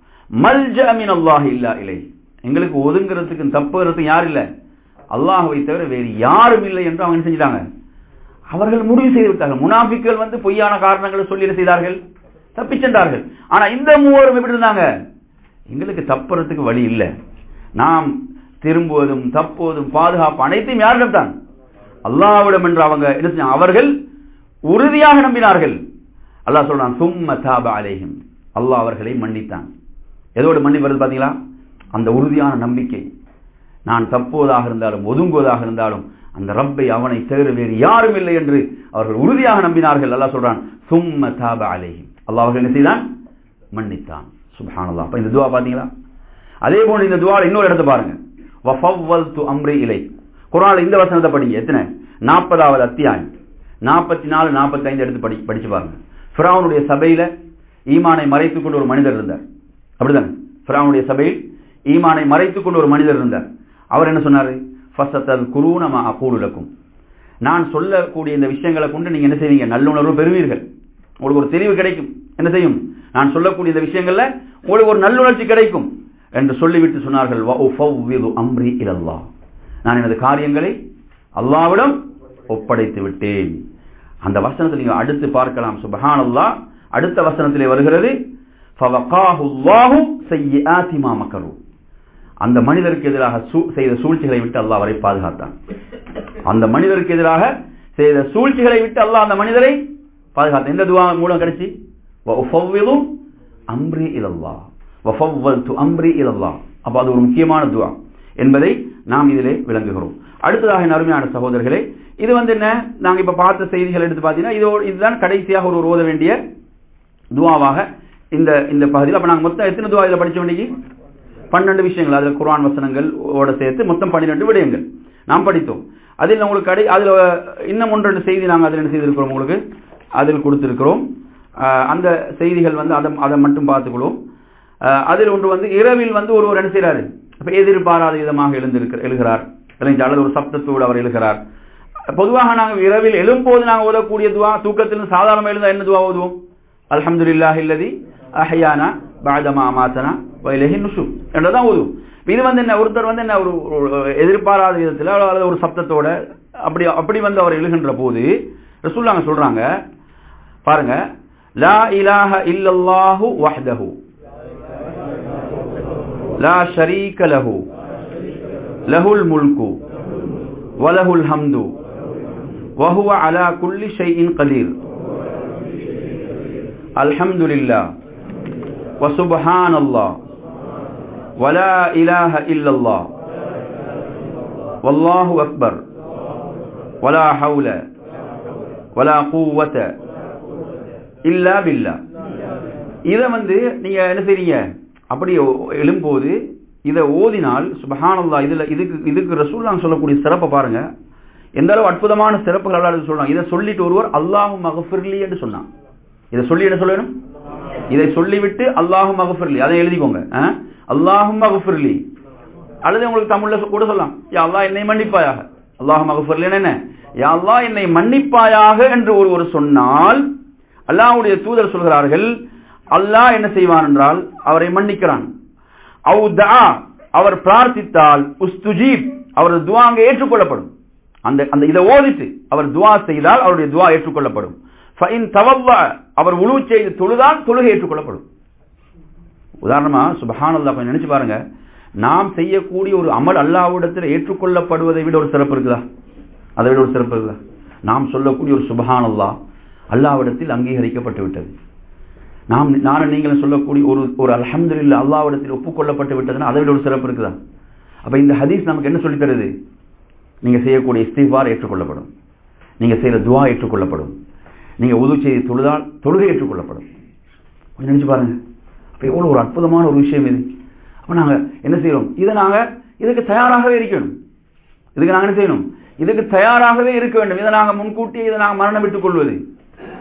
மல்ஜா மின் அல்லாஹ் இல்லா இலை எங்களுக்கு ஒதுங்கிறதுக்கு தப்புறதுக்கு யார் இல்ல அல்லாஹ்வை தவிர வேறு யாரும் இல்லை என்று அவங்க என்ன செஞ்சிட்டாங்க அவர்கள் முடிவு செய்து விட்டார்கள் முனாஃபிக்கள் வந்து பொய்யான காரணங்களை சொல்லி என்ன செய்தார்கள் தப்பிச் சென்றார்கள் ஆனா இந்த மூவரும் எப்படி இருந்தாங்க எங்களுக்கு தப்புறதுக்கு வழி இல்லை நாம் திரும்புவதும் தப்புவதும் பாதுகாப்பு அனைத்தையும் யாரிடம் தான் அல்லாஹ்விடம் என்று அவங்க என்ன செஞ்சாங்க அவர்கள் உறுதியாக நம்பினார்கள் அல்லாஹ் சொல்றான் சும்ம தாப அலைஹிம் அல்லாஹ் அவர்களை மன்னித்தான் எதோடு மன்னிப்பு வருது பாத்தீங்களா அந்த உறுதியான நம்பிக்கை நான் தப்புவதாக இருந்தாலும் ஒதுங்குவதாக இருந்தாலும் அந்த ரப்பை அவனை தவிர வேறு யாரும் இல்லை என்று அவர்கள் உறுதியாக நம்பினார்கள் அல்லாஹ் சொல்றான் சும்ம தாப அலைஹிம் அல்லாஹ் அவர்கள் என்ன செய்தான் மன்னித்தான் சுப்ஹானல்லாஹ் அப்ப இந்த துவா பாத்தீங்களா அதே போன்று இந்த துவால இன்னொரு இடத்தை பாருங்க வஃபவ்வல்து அம்ரி இலை குர்ஆன்ல இந்த வசனத்தை படிங்க எத்தனை நாற்பதாவது அத்தியாயம் நாற்பத்தி நாலு நாற்பத்தி ஐந்து எடுத்து படி படிச்சு பாருங்க ஃபிரௌனுடைய சபையில ஈமானை மறைத்துக் கொண்டு ஒரு மனிதர் இருந்தார் அப்படிதானே ஃபிரௌனுடைய சபையில் ஈமானை மறைத்துக் கொண்டு ஒரு மனிதர் இருந்தார் அவர் என்ன சொன்னாரு ஃபசத்தல் குரூனமா அகூலுலக்கும் நான் சொல்லக்கூடிய இந்த விஷயங்களை கொண்டு நீங்க என்ன செய்வீங்க நல்லுணர்வு பெறுவீர்கள் உங்களுக்கு ஒரு தெளிவு கிடைக்கும் என்ன செய்யும் நான் சொல்லக்கூடிய இந்த விஷயங்கள்ல உங்களுக்கு ஒரு நல்லுணர்ச்சி கிடைக்கும் என்று சொல்லிவிட்டு சொன்னார்கள் "வ உஃபவ்விது அம்ரி இலல்லாஹ்." நான் எனது காரியங்களை அல்லாவிடம் ஒப்படைத்து விட்டேன் அந்த வசனத்தை நீங்க அடுத்து பார்க்கலாம் சுபஹானல்லாஹ் அடுத்த வசனத்திலே வருகிறது ஃபவகாஹு அல்லாஹு ஸய்யிஆத்தி மா மக்கரு அந்த மனிதருக்கு எதிராக சூ- செய்த சூழ்ச்சிகளை விட்டு அல்லாஹ் அவரை பாதுகாத்தான் அந்த மனிதருக்கு எதிராக செய்த சூழ்ச்சிகளை விட்டு அல்லாஹ் அந்த மனிதரை பாதுகாத்தான் எந்த துவா மூலம் கிடைச்சி வஃபவ்விது அம்ரி இலல்லாஹ் வஃபவ்வல்து அம்ரி இலல்லாஹ் அப்ப அது ஒரு முக்கியமான துவா என்பதை நாம் இதிலே விளங்குகிறோம் அடுத்ததாக என் அருமையான சகோதரர்களே இது வந்து என்ன நாங்க இப்ப பார்த்த செய்திகள் எடுத்து பார்த்தீங்கன்னா இதோடு இதுதான் கடைசியாக ஒரு ஓத வேண்டிய துவாவாக இந்த இந்த பகுதியில் அப்ப நாங்க மொத்தம் எத்தனை துவா இதில் படிச்சோம் இன்னைக்கு பன்னெண்டு விஷயங்கள் அதுல குர்ஆன் வசனங்கள் ஓட சேர்த்து மொத்தம் பன்னிரெண்டு விடயங்கள் நாம் படித்தோம் அதில் உங்களுக்கு கடை அதுல இன்னும் ஒன்று ரெண்டு செய்தி நாங்கள் அதில் என்ன செய்திருக்கிறோம் உங்களுக்கு அதில் கொடுத்திருக்கிறோம் அஹ் அந்த செய்திகள் வந்து அதை அதை மட்டும் பார்த்துக்கொள்வோம் அஹ் அதில் ஒன்று வந்து இரவில் வந்து ஒருவர் என்ன செய்கிறாரு அப்ப எதிர்பாராத விதமாக எழுந்திருக்கிற எழுகிறார் இல்லைங்களா அல்லது ஒரு சப்தத்தோடு அவர் எழுகிறார் பொதுவாக நாங்கள் இரவில் எழும்போது நாங்கள் ஓதக்கூடிய துவா தூக்கத்தில் சாதாரணமாக எழுந்தா என்ன துவா ஓதுவோம் அல்ஹம்துலில்லாஹி இல்லதி அஹ்யானா பஅதமா அமாத்தனா வைலஹி நுஷு என்றதான் ஓதுவோம் இப்ப இது வந்து என்ன ஒருத்தர் வந்து என்ன ஒரு ஒரு எதிர்பாராத விதத்தில் அல்லது ஒரு சப்தத்தோட அப்படி அப்படி வந்து அவர் எழுகின்ற போது ரசூல்லாங்க சொல்றாங்க பாருங்க லா இலாஹ இல்லல்லாஹு வஹ்தஹு லா ஷரீக லஹு லஹுல் முல்கு வலஹுல் ஹம்து وهو على كل شيء قدير الحمد لله وسبحان الله ولا إله إلا الله والله أكبر ولا حول ولا قوة إلا بالله இதை வந்து நீங்க என்ன செய்றீங்க அப்படி எழும்போது இதை ஓதினால் சுபஹானல்லா இதுல இதுக்கு இதுக்கு ரசூல்லாம் சொல்லக்கூடிய சிறப்பை பாருங்க எந்த அளவு அற்புதமான சிறப்புகள் அல்லாஹ் சொல்றாங்க இதை சொல்லிட்டு ஒருவர் அல்லாஹு மகஃபிர்லி என்று சொன்னான் இதை சொல்லி என்ன சொல்லணும் இதை சொல்லிவிட்டு அல்லாஹு மகஃபிர்லி அதை எழுதிக்கோங்க அல்லாஹு மகஃபிர்லி அல்லது உங்களுக்கு தமிழ்ல கூட சொல்லலாம் யா அல்லாஹ் என்னை மன்னிப்பாயாக அல்லாஹு மகஃபிர்லி என்ன யா அல்லாஹ் என்னை மன்னிப்பாயாக என்று ஒருவர் சொன்னால் அல்லாஹ்வுடைய தூதர் சொல்கிறார்கள் அல்லாஹ் என்ன செய்வான் என்றால் அவரை மன்னிக்கிறான் அவு தஆ அவர் பிரார்த்தித்தால் உஸ்துஜீப் அவரது துவா அங்கே ஏற்றுக்கொள்ளப்படும் அந்த அந்த இதை ஓதிட்டு அவர் துவா செய்தால் அவருடைய துவா ஏற்றுக்கொள்ளப்படும் ஃபைன் தவவ்வ அவர் உழு செய்து தொழுதால் தொழுகை ஏற்றுக்கொள்ளப்படும் உதாரணமா சுபஹானல்லா கொஞ்சம் நினைச்சு பாருங்க நாம் செய்யக்கூடிய ஒரு அமல் அல்லாவிடத்தில் ஏற்றுக்கொள்ளப்படுவதை விட ஒரு சிறப்பு இருக்குதா அதை விட ஒரு சிறப்பு இருக்குதா நாம் சொல்லக்கூடிய ஒரு சுபஹானல்லா அல்லாவிடத்தில் அங்கீகரிக்கப்பட்டு விட்டது நாம் நானும் நீங்களும் சொல்லக்கூடிய ஒரு ஒரு அல்ஹம்துலில்லா அல்லாவிடத்தில் ஒப்புக்கொள்ளப்பட்டு விட்டதுன்னா அதை விட ஒரு சிறப்பு இருக்குதா அப்ப இந்த ஹதீஸ் நமக்கு என்ன சொல்லி தருது நீங்க செய்யக்கூடிய இஸ்திஃபார் ஏற்றுக்கொள்ளப்படும் நீங்க செய்யற துவா ஏற்றுக்கொள்ளப்படும் நீங்க உது செய்து தொழுதால் தொழுகை ஏற்றுக்கொள்ளப்படும் கொஞ்சம் நினைச்சு பாருங்க அப்ப எவ்வளவு ஒரு அற்புதமான ஒரு விஷயம் இது அப்ப நாங்க என்ன செய்யறோம் இதை நாங்க இதுக்கு தயாராகவே இருக்கணும் இதுக்கு நாங்க என்ன செய்யணும் இதுக்கு தயாராகவே இருக்க வேண்டும் இதை நாங்க முன்கூட்டியே இதை நாங்க மரணம் விட்டுக் கொள்வது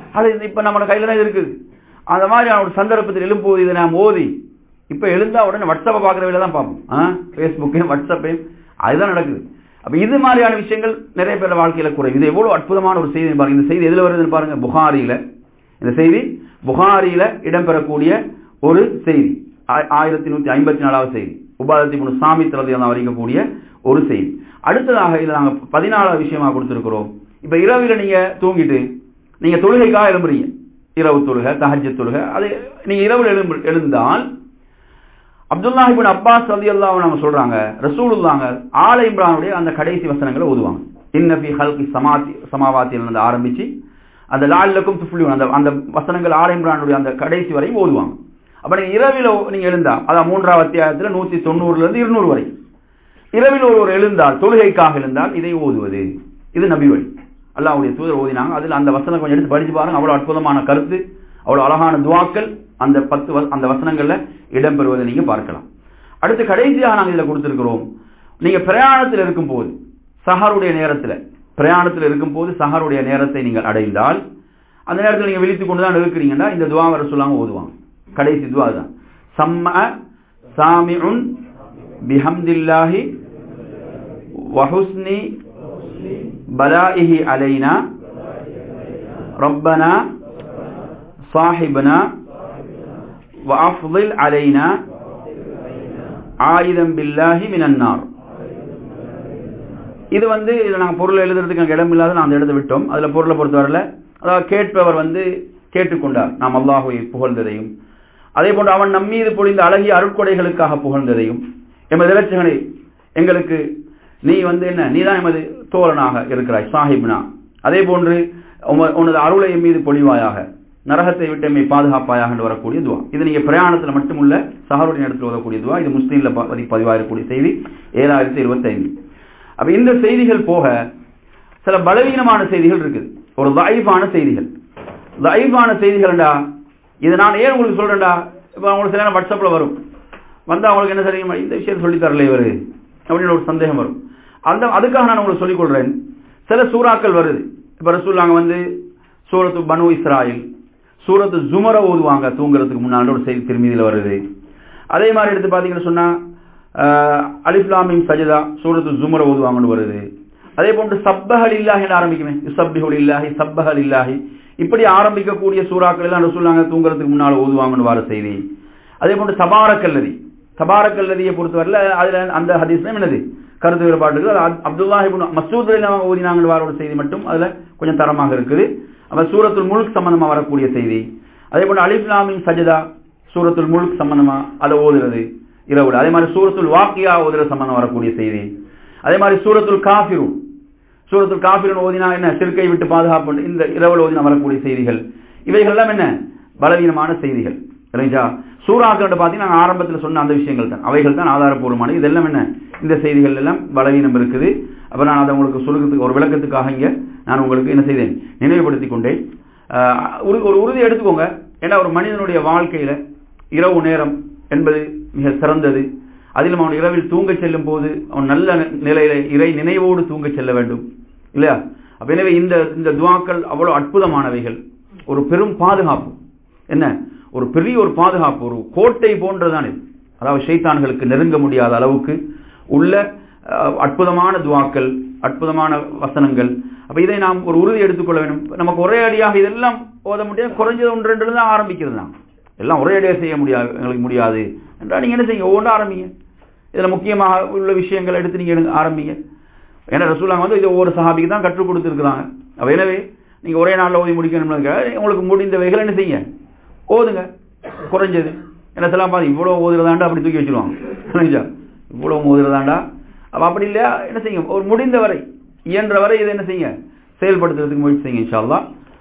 அது இப்ப நம்ம கையில தான் இருக்குது அந்த மாதிரியான ஒரு சந்தர்ப்பத்தில் எழும்போது இதை நாம் ஓதி இப்ப எழுந்தா உடனே வாட்ஸ்அப்பை பார்க்குற வேலை தான் பார்ப்போம் ஃபேஸ்புக்கையும் வாட்ஸ்அப்பையும் அதுதான் நடக்குது அப்ப இது மாதிரியான விஷயங்கள் நிறைய பேர் வாழ்க்கையில குறைவு இது எவ்வளவு அற்புதமான ஒரு செய்தி பாருங்க இந்த செய்தி எதுல வருதுன்னு பாருங்க புகாரியில இந்த செய்தி புகாரியில இடம்பெறக்கூடிய ஒரு செய்தி ஆயிரத்தி நூத்தி ஐம்பத்தி நாலாவது செய்தி உபாதத்தி மூணு சாமி திரதியம் வரைக்கக்கூடிய ஒரு செய்தி அடுத்ததாக இதுல நாங்க பதினாலாவது விஷயமா கொடுத்திருக்கிறோம் இப்ப இரவுல நீங்க தூங்கிட்டு நீங்க தொழுகைக்காக எழும்புறீங்க இரவு தொழுகை தஹஜ தொழுகை அது நீங்க இரவு எழும்பு எழுந்தால் அப்துல்லாஹிபின் அப்பாஸ் அலி அல்லாஹ் நம்ம சொல்றாங்க ரசூலுல்லாங்க ஆல இம்ரானுடைய அந்த கடைசி வசனங்களை ஓதுவாங்க இன்னபி ஹல்கி சமாத்தி சமாவாத்தியில் இருந்து ஆரம்பிச்சு அந்த லால்லக்கும் துஃப்லியும் அந்த அந்த வசனங்கள் ஆல இம்ரானுடைய அந்த கடைசி வரையும் ஓதுவாங்க அப்ப நீங்க இரவில் நீங்க எழுந்தா அதான் மூன்றாவது அத்தியாயத்தில் நூத்தி தொண்ணூறுல இருந்து இருநூறு வரை இரவில் ஒருவர் எழுந்தால் தொழுகைக்காக எழுந்தால் இதை ஓதுவது இது நபி வழி அல்லாவுடைய தூதர் ஓதினாங்க அதில் அந்த வசனம் கொஞ்சம் எடுத்து படிச்சு பாருங்க அவ்வளவு அற்புதமான கருத்து அவ்வளவு அழகான துவாக்கள் அந்த பத்து அந்த வசனங்கள்ல இடம்பெறுவதை நீங்க பார்க்கலாம் அடுத்து கடைசியாக நாங்கள் இதில் கொடுத்திருக்கிறோம் நீங்க பிரயாணத்தில் இருக்கும் போது சஹருடைய நேரத்தில் பிரயாணத்தில் இருக்கும் போது சஹருடைய நேரத்தை நீங்கள் அடைந்தால் அந்த நேரத்தில் நீங்க விழித்துக் கொண்டு தான் இருக்கிறீங்கன்னா இந்த துவா வர சொல்லாம ஓதுவாங்க கடைசி துவா தான் சம்ம சாமிஉன் பிஹம்தில்லாஹி வஹுஸ்னி பலாயிஹி அலைனா ரப்பனா صاحبنا وأفضل علينا عائدا بالله من النار இது வந்து இதில் நாங்கள் பொருள் எழுதுறதுக்கு அங்கே இடம் இல்லாத நான் அந்த இடத்தை விட்டோம் அதில் பொருளை பொறுத்தவரையில் அதாவது கேட்பவர் வந்து கேட்டுக்கொண்டார் நாம் அல்லாஹுவை புகழ்ந்ததையும் அதே போன்று அவன் நம்மீது பொழிந்த அழகிய அருட்கொடைகளுக்காக புகழ்ந்ததையும் எமது இலட்சங்களை எங்களுக்கு நீ வந்து என்ன நீதான் எமது தோழனாக இருக்கிறாய் சாஹிப்னா அதே போன்று உனது அருளை என் மீது பொழிவாயாக நரகத்தை விட்டு எம்மை பாதுகாப்பாயாக என்று வரக்கூடிய துவா இது நீங்க பிரயாணத்தில் மட்டுமுள்ள சஹருடைய இடத்தில் ஓதக்கூடிய துவா இது முஸ்லீம்ல பதிவாகக்கூடிய செய்தி ஏழாயிரத்தி இருபத்தி ஐந்து அப்ப இந்த செய்திகள் போக சில பலவீனமான செய்திகள் இருக்குது ஒரு லைஃபான செய்திகள் லைஃபான செய்திகள்டா இதை நான் ஏன் உங்களுக்கு சொல்றேன்டா இப்போ அவங்களுக்கு சில வாட்ஸ்அப்ல வரும் வந்து அவங்களுக்கு என்ன தெரியுமா இந்த விஷயத்தை சொல்லி தரல இவரு அப்படின்னு ஒரு சந்தேகம் வரும் அந்த அதுக்காக நான் உங்களுக்கு சொல்லிக் கொள்றேன் சில சூறாக்கள் வருது இப்ப ரசூல்லாங்க வந்து சூரத்து பனு இஸ்ராயில் சூரத்து ஜுமர ஓதுவாங்க தூங்குறதுக்கு முன்னாடி ஒரு செய்தி திருமதியில் வருது அதே மாதிரி எடுத்து பார்த்தீங்கன்னு சொன்னா அலிஃப்லாமின் சஜிதா சூரத்து ஜுமர ஓதுவாங்கன்னு வருது அதே போன்று சப்பஹல் இல்லாஹி ஆரம்பிக்குமே சப்பிஹுல் இல்லாஹி சப்பஹல் இல்லாஹி இப்படி ஆரம்பிக்கக்கூடிய சூறாக்கள் எல்லாம் ரசூல்லாங்க தூங்குறதுக்கு முன்னால் ஓதுவாங்கன்னு வர செய்தி அதே போன்று தபாரக்கல்லதி தபாரக்கல்லதியை பொறுத்தவரையில் அதுல அந்த ஹதீஸ்லாம் என்னது கருத்து வேறுபாட்டுகள் அப்துல்லாஹிபுன் மசூத் ஓதினாங்கன்னு வர ஒரு செய்தி மட்டும் அதுல கொஞ்சம் தரமாக இருக்குது அப்ப சூரத்துல் முழுக் சம்பந்தமா வரக்கூடிய செய்தி அதே போல அலிஃப்லாமின் சஜதா சூரத்துல் முழுக் சம்பந்தமா அதை ஓதுறது இரவுல அதே மாதிரி சூரத்துல் வாக்கியா ஓதுற சம்பந்தம் வரக்கூடிய செய்தி அதே மாதிரி சூரத்துல் காஃபிரு சூரத்துல் காஃபிருன்னு ஓதினா என்ன சிறுக்கை விட்டு பாதுகாப்பு இந்த இரவுல ஓதினா வரக்கூடிய செய்திகள் இவைகள் எல்லாம் என்ன பலவீனமான செய்திகள் இல்லைங்களா சூறாக்கள் பார்த்தீங்கன்னா நாங்கள் ஆரம்பத்தில் சொன்ன அந்த விஷயங்கள் தான் அவைகள் தான் ஆதாரப்பூர்வமான இதெல்லாம் என்ன இந்த செய்திகள் எல்லாம் பலவீனம் இருக்குது அப்போ நான் அதை உங்களுக்கு சொல்லுறதுக்கு ஒரு விளக்கத்துக்காக இங்கே நான் உங்களுக்கு என்ன செய்தேன் நினைவுபடுத்தி கொண்டேன் ஒரு உறுதி எடுத்துக்கோங்க ஏன்னா ஒரு மனிதனுடைய வாழ்க்கையில இரவு நேரம் என்பது மிக சிறந்தது அதிலும் அவன் இரவில் தூங்க செல்லும் போது அவன் நல்ல நிலையில இறை நினைவோடு தூங்க செல்ல வேண்டும் இல்லையா அப்ப எனவே இந்த இந்த துவாக்கள் அவ்வளவு அற்புதமானவைகள் ஒரு பெரும் பாதுகாப்பு என்ன ஒரு பெரிய ஒரு பாதுகாப்பு ஒரு கோட்டை போன்றதான் இது அதாவது ஷைத்தான்களுக்கு நெருங்க முடியாத அளவுக்கு உள்ள அற்புதமான துவாக்கள் அற்புதமான வசனங்கள் அப்ப இதை நாம் ஒரு உறுதி எடுத்துக்கொள்ள வேண்டும் நமக்கு ஒரே அடியாக இதெல்லாம் ஓத முடியாது குறைஞ்சது ஒன்று ரெண்டு தான் ஆரம்பிக்கிறது தான் எல்லாம் ஒரே அடியாக செய்ய முடியாது எங்களுக்கு முடியாது என்றால் நீங்க என்ன செய்யுங்க ஒவ்வொன்றும் ஆரம்பிங்க இதுல முக்கியமாக உள்ள விஷயங்கள் எடுத்து நீங்க எடுங்க ஆரம்பிங்க ஏன்னா ரசூலாங்க வந்து இது ஒவ்வொரு சஹாபிக்கு தான் கற்றுக் கொடுத்துருக்குறாங்க அப்ப எனவே நீங்க ஒரே நாளில் ஓதி முடிக்கணும்னு உங்களுக்கு முடிந்தவைகள் என்ன செய்யுங்க ஓதுங்க குறைஞ்சது என்ன சொல்லலாம் பாரு இவ்வளவு ஓதுறதாண்டா அப்படி தூக்கி வச்சிருவாங்க இவ்வளவு ஓதுறதாண்டா அப்ப அப்படி இல்லையா என்ன செய்யுங்க ஒரு முடிந்த வரை இயன்ற வரை இதை என்ன செய்யுங்க செயல்படுத்துறதுக்கு முயற்சி செய்யுங்க இன்ஷால்லா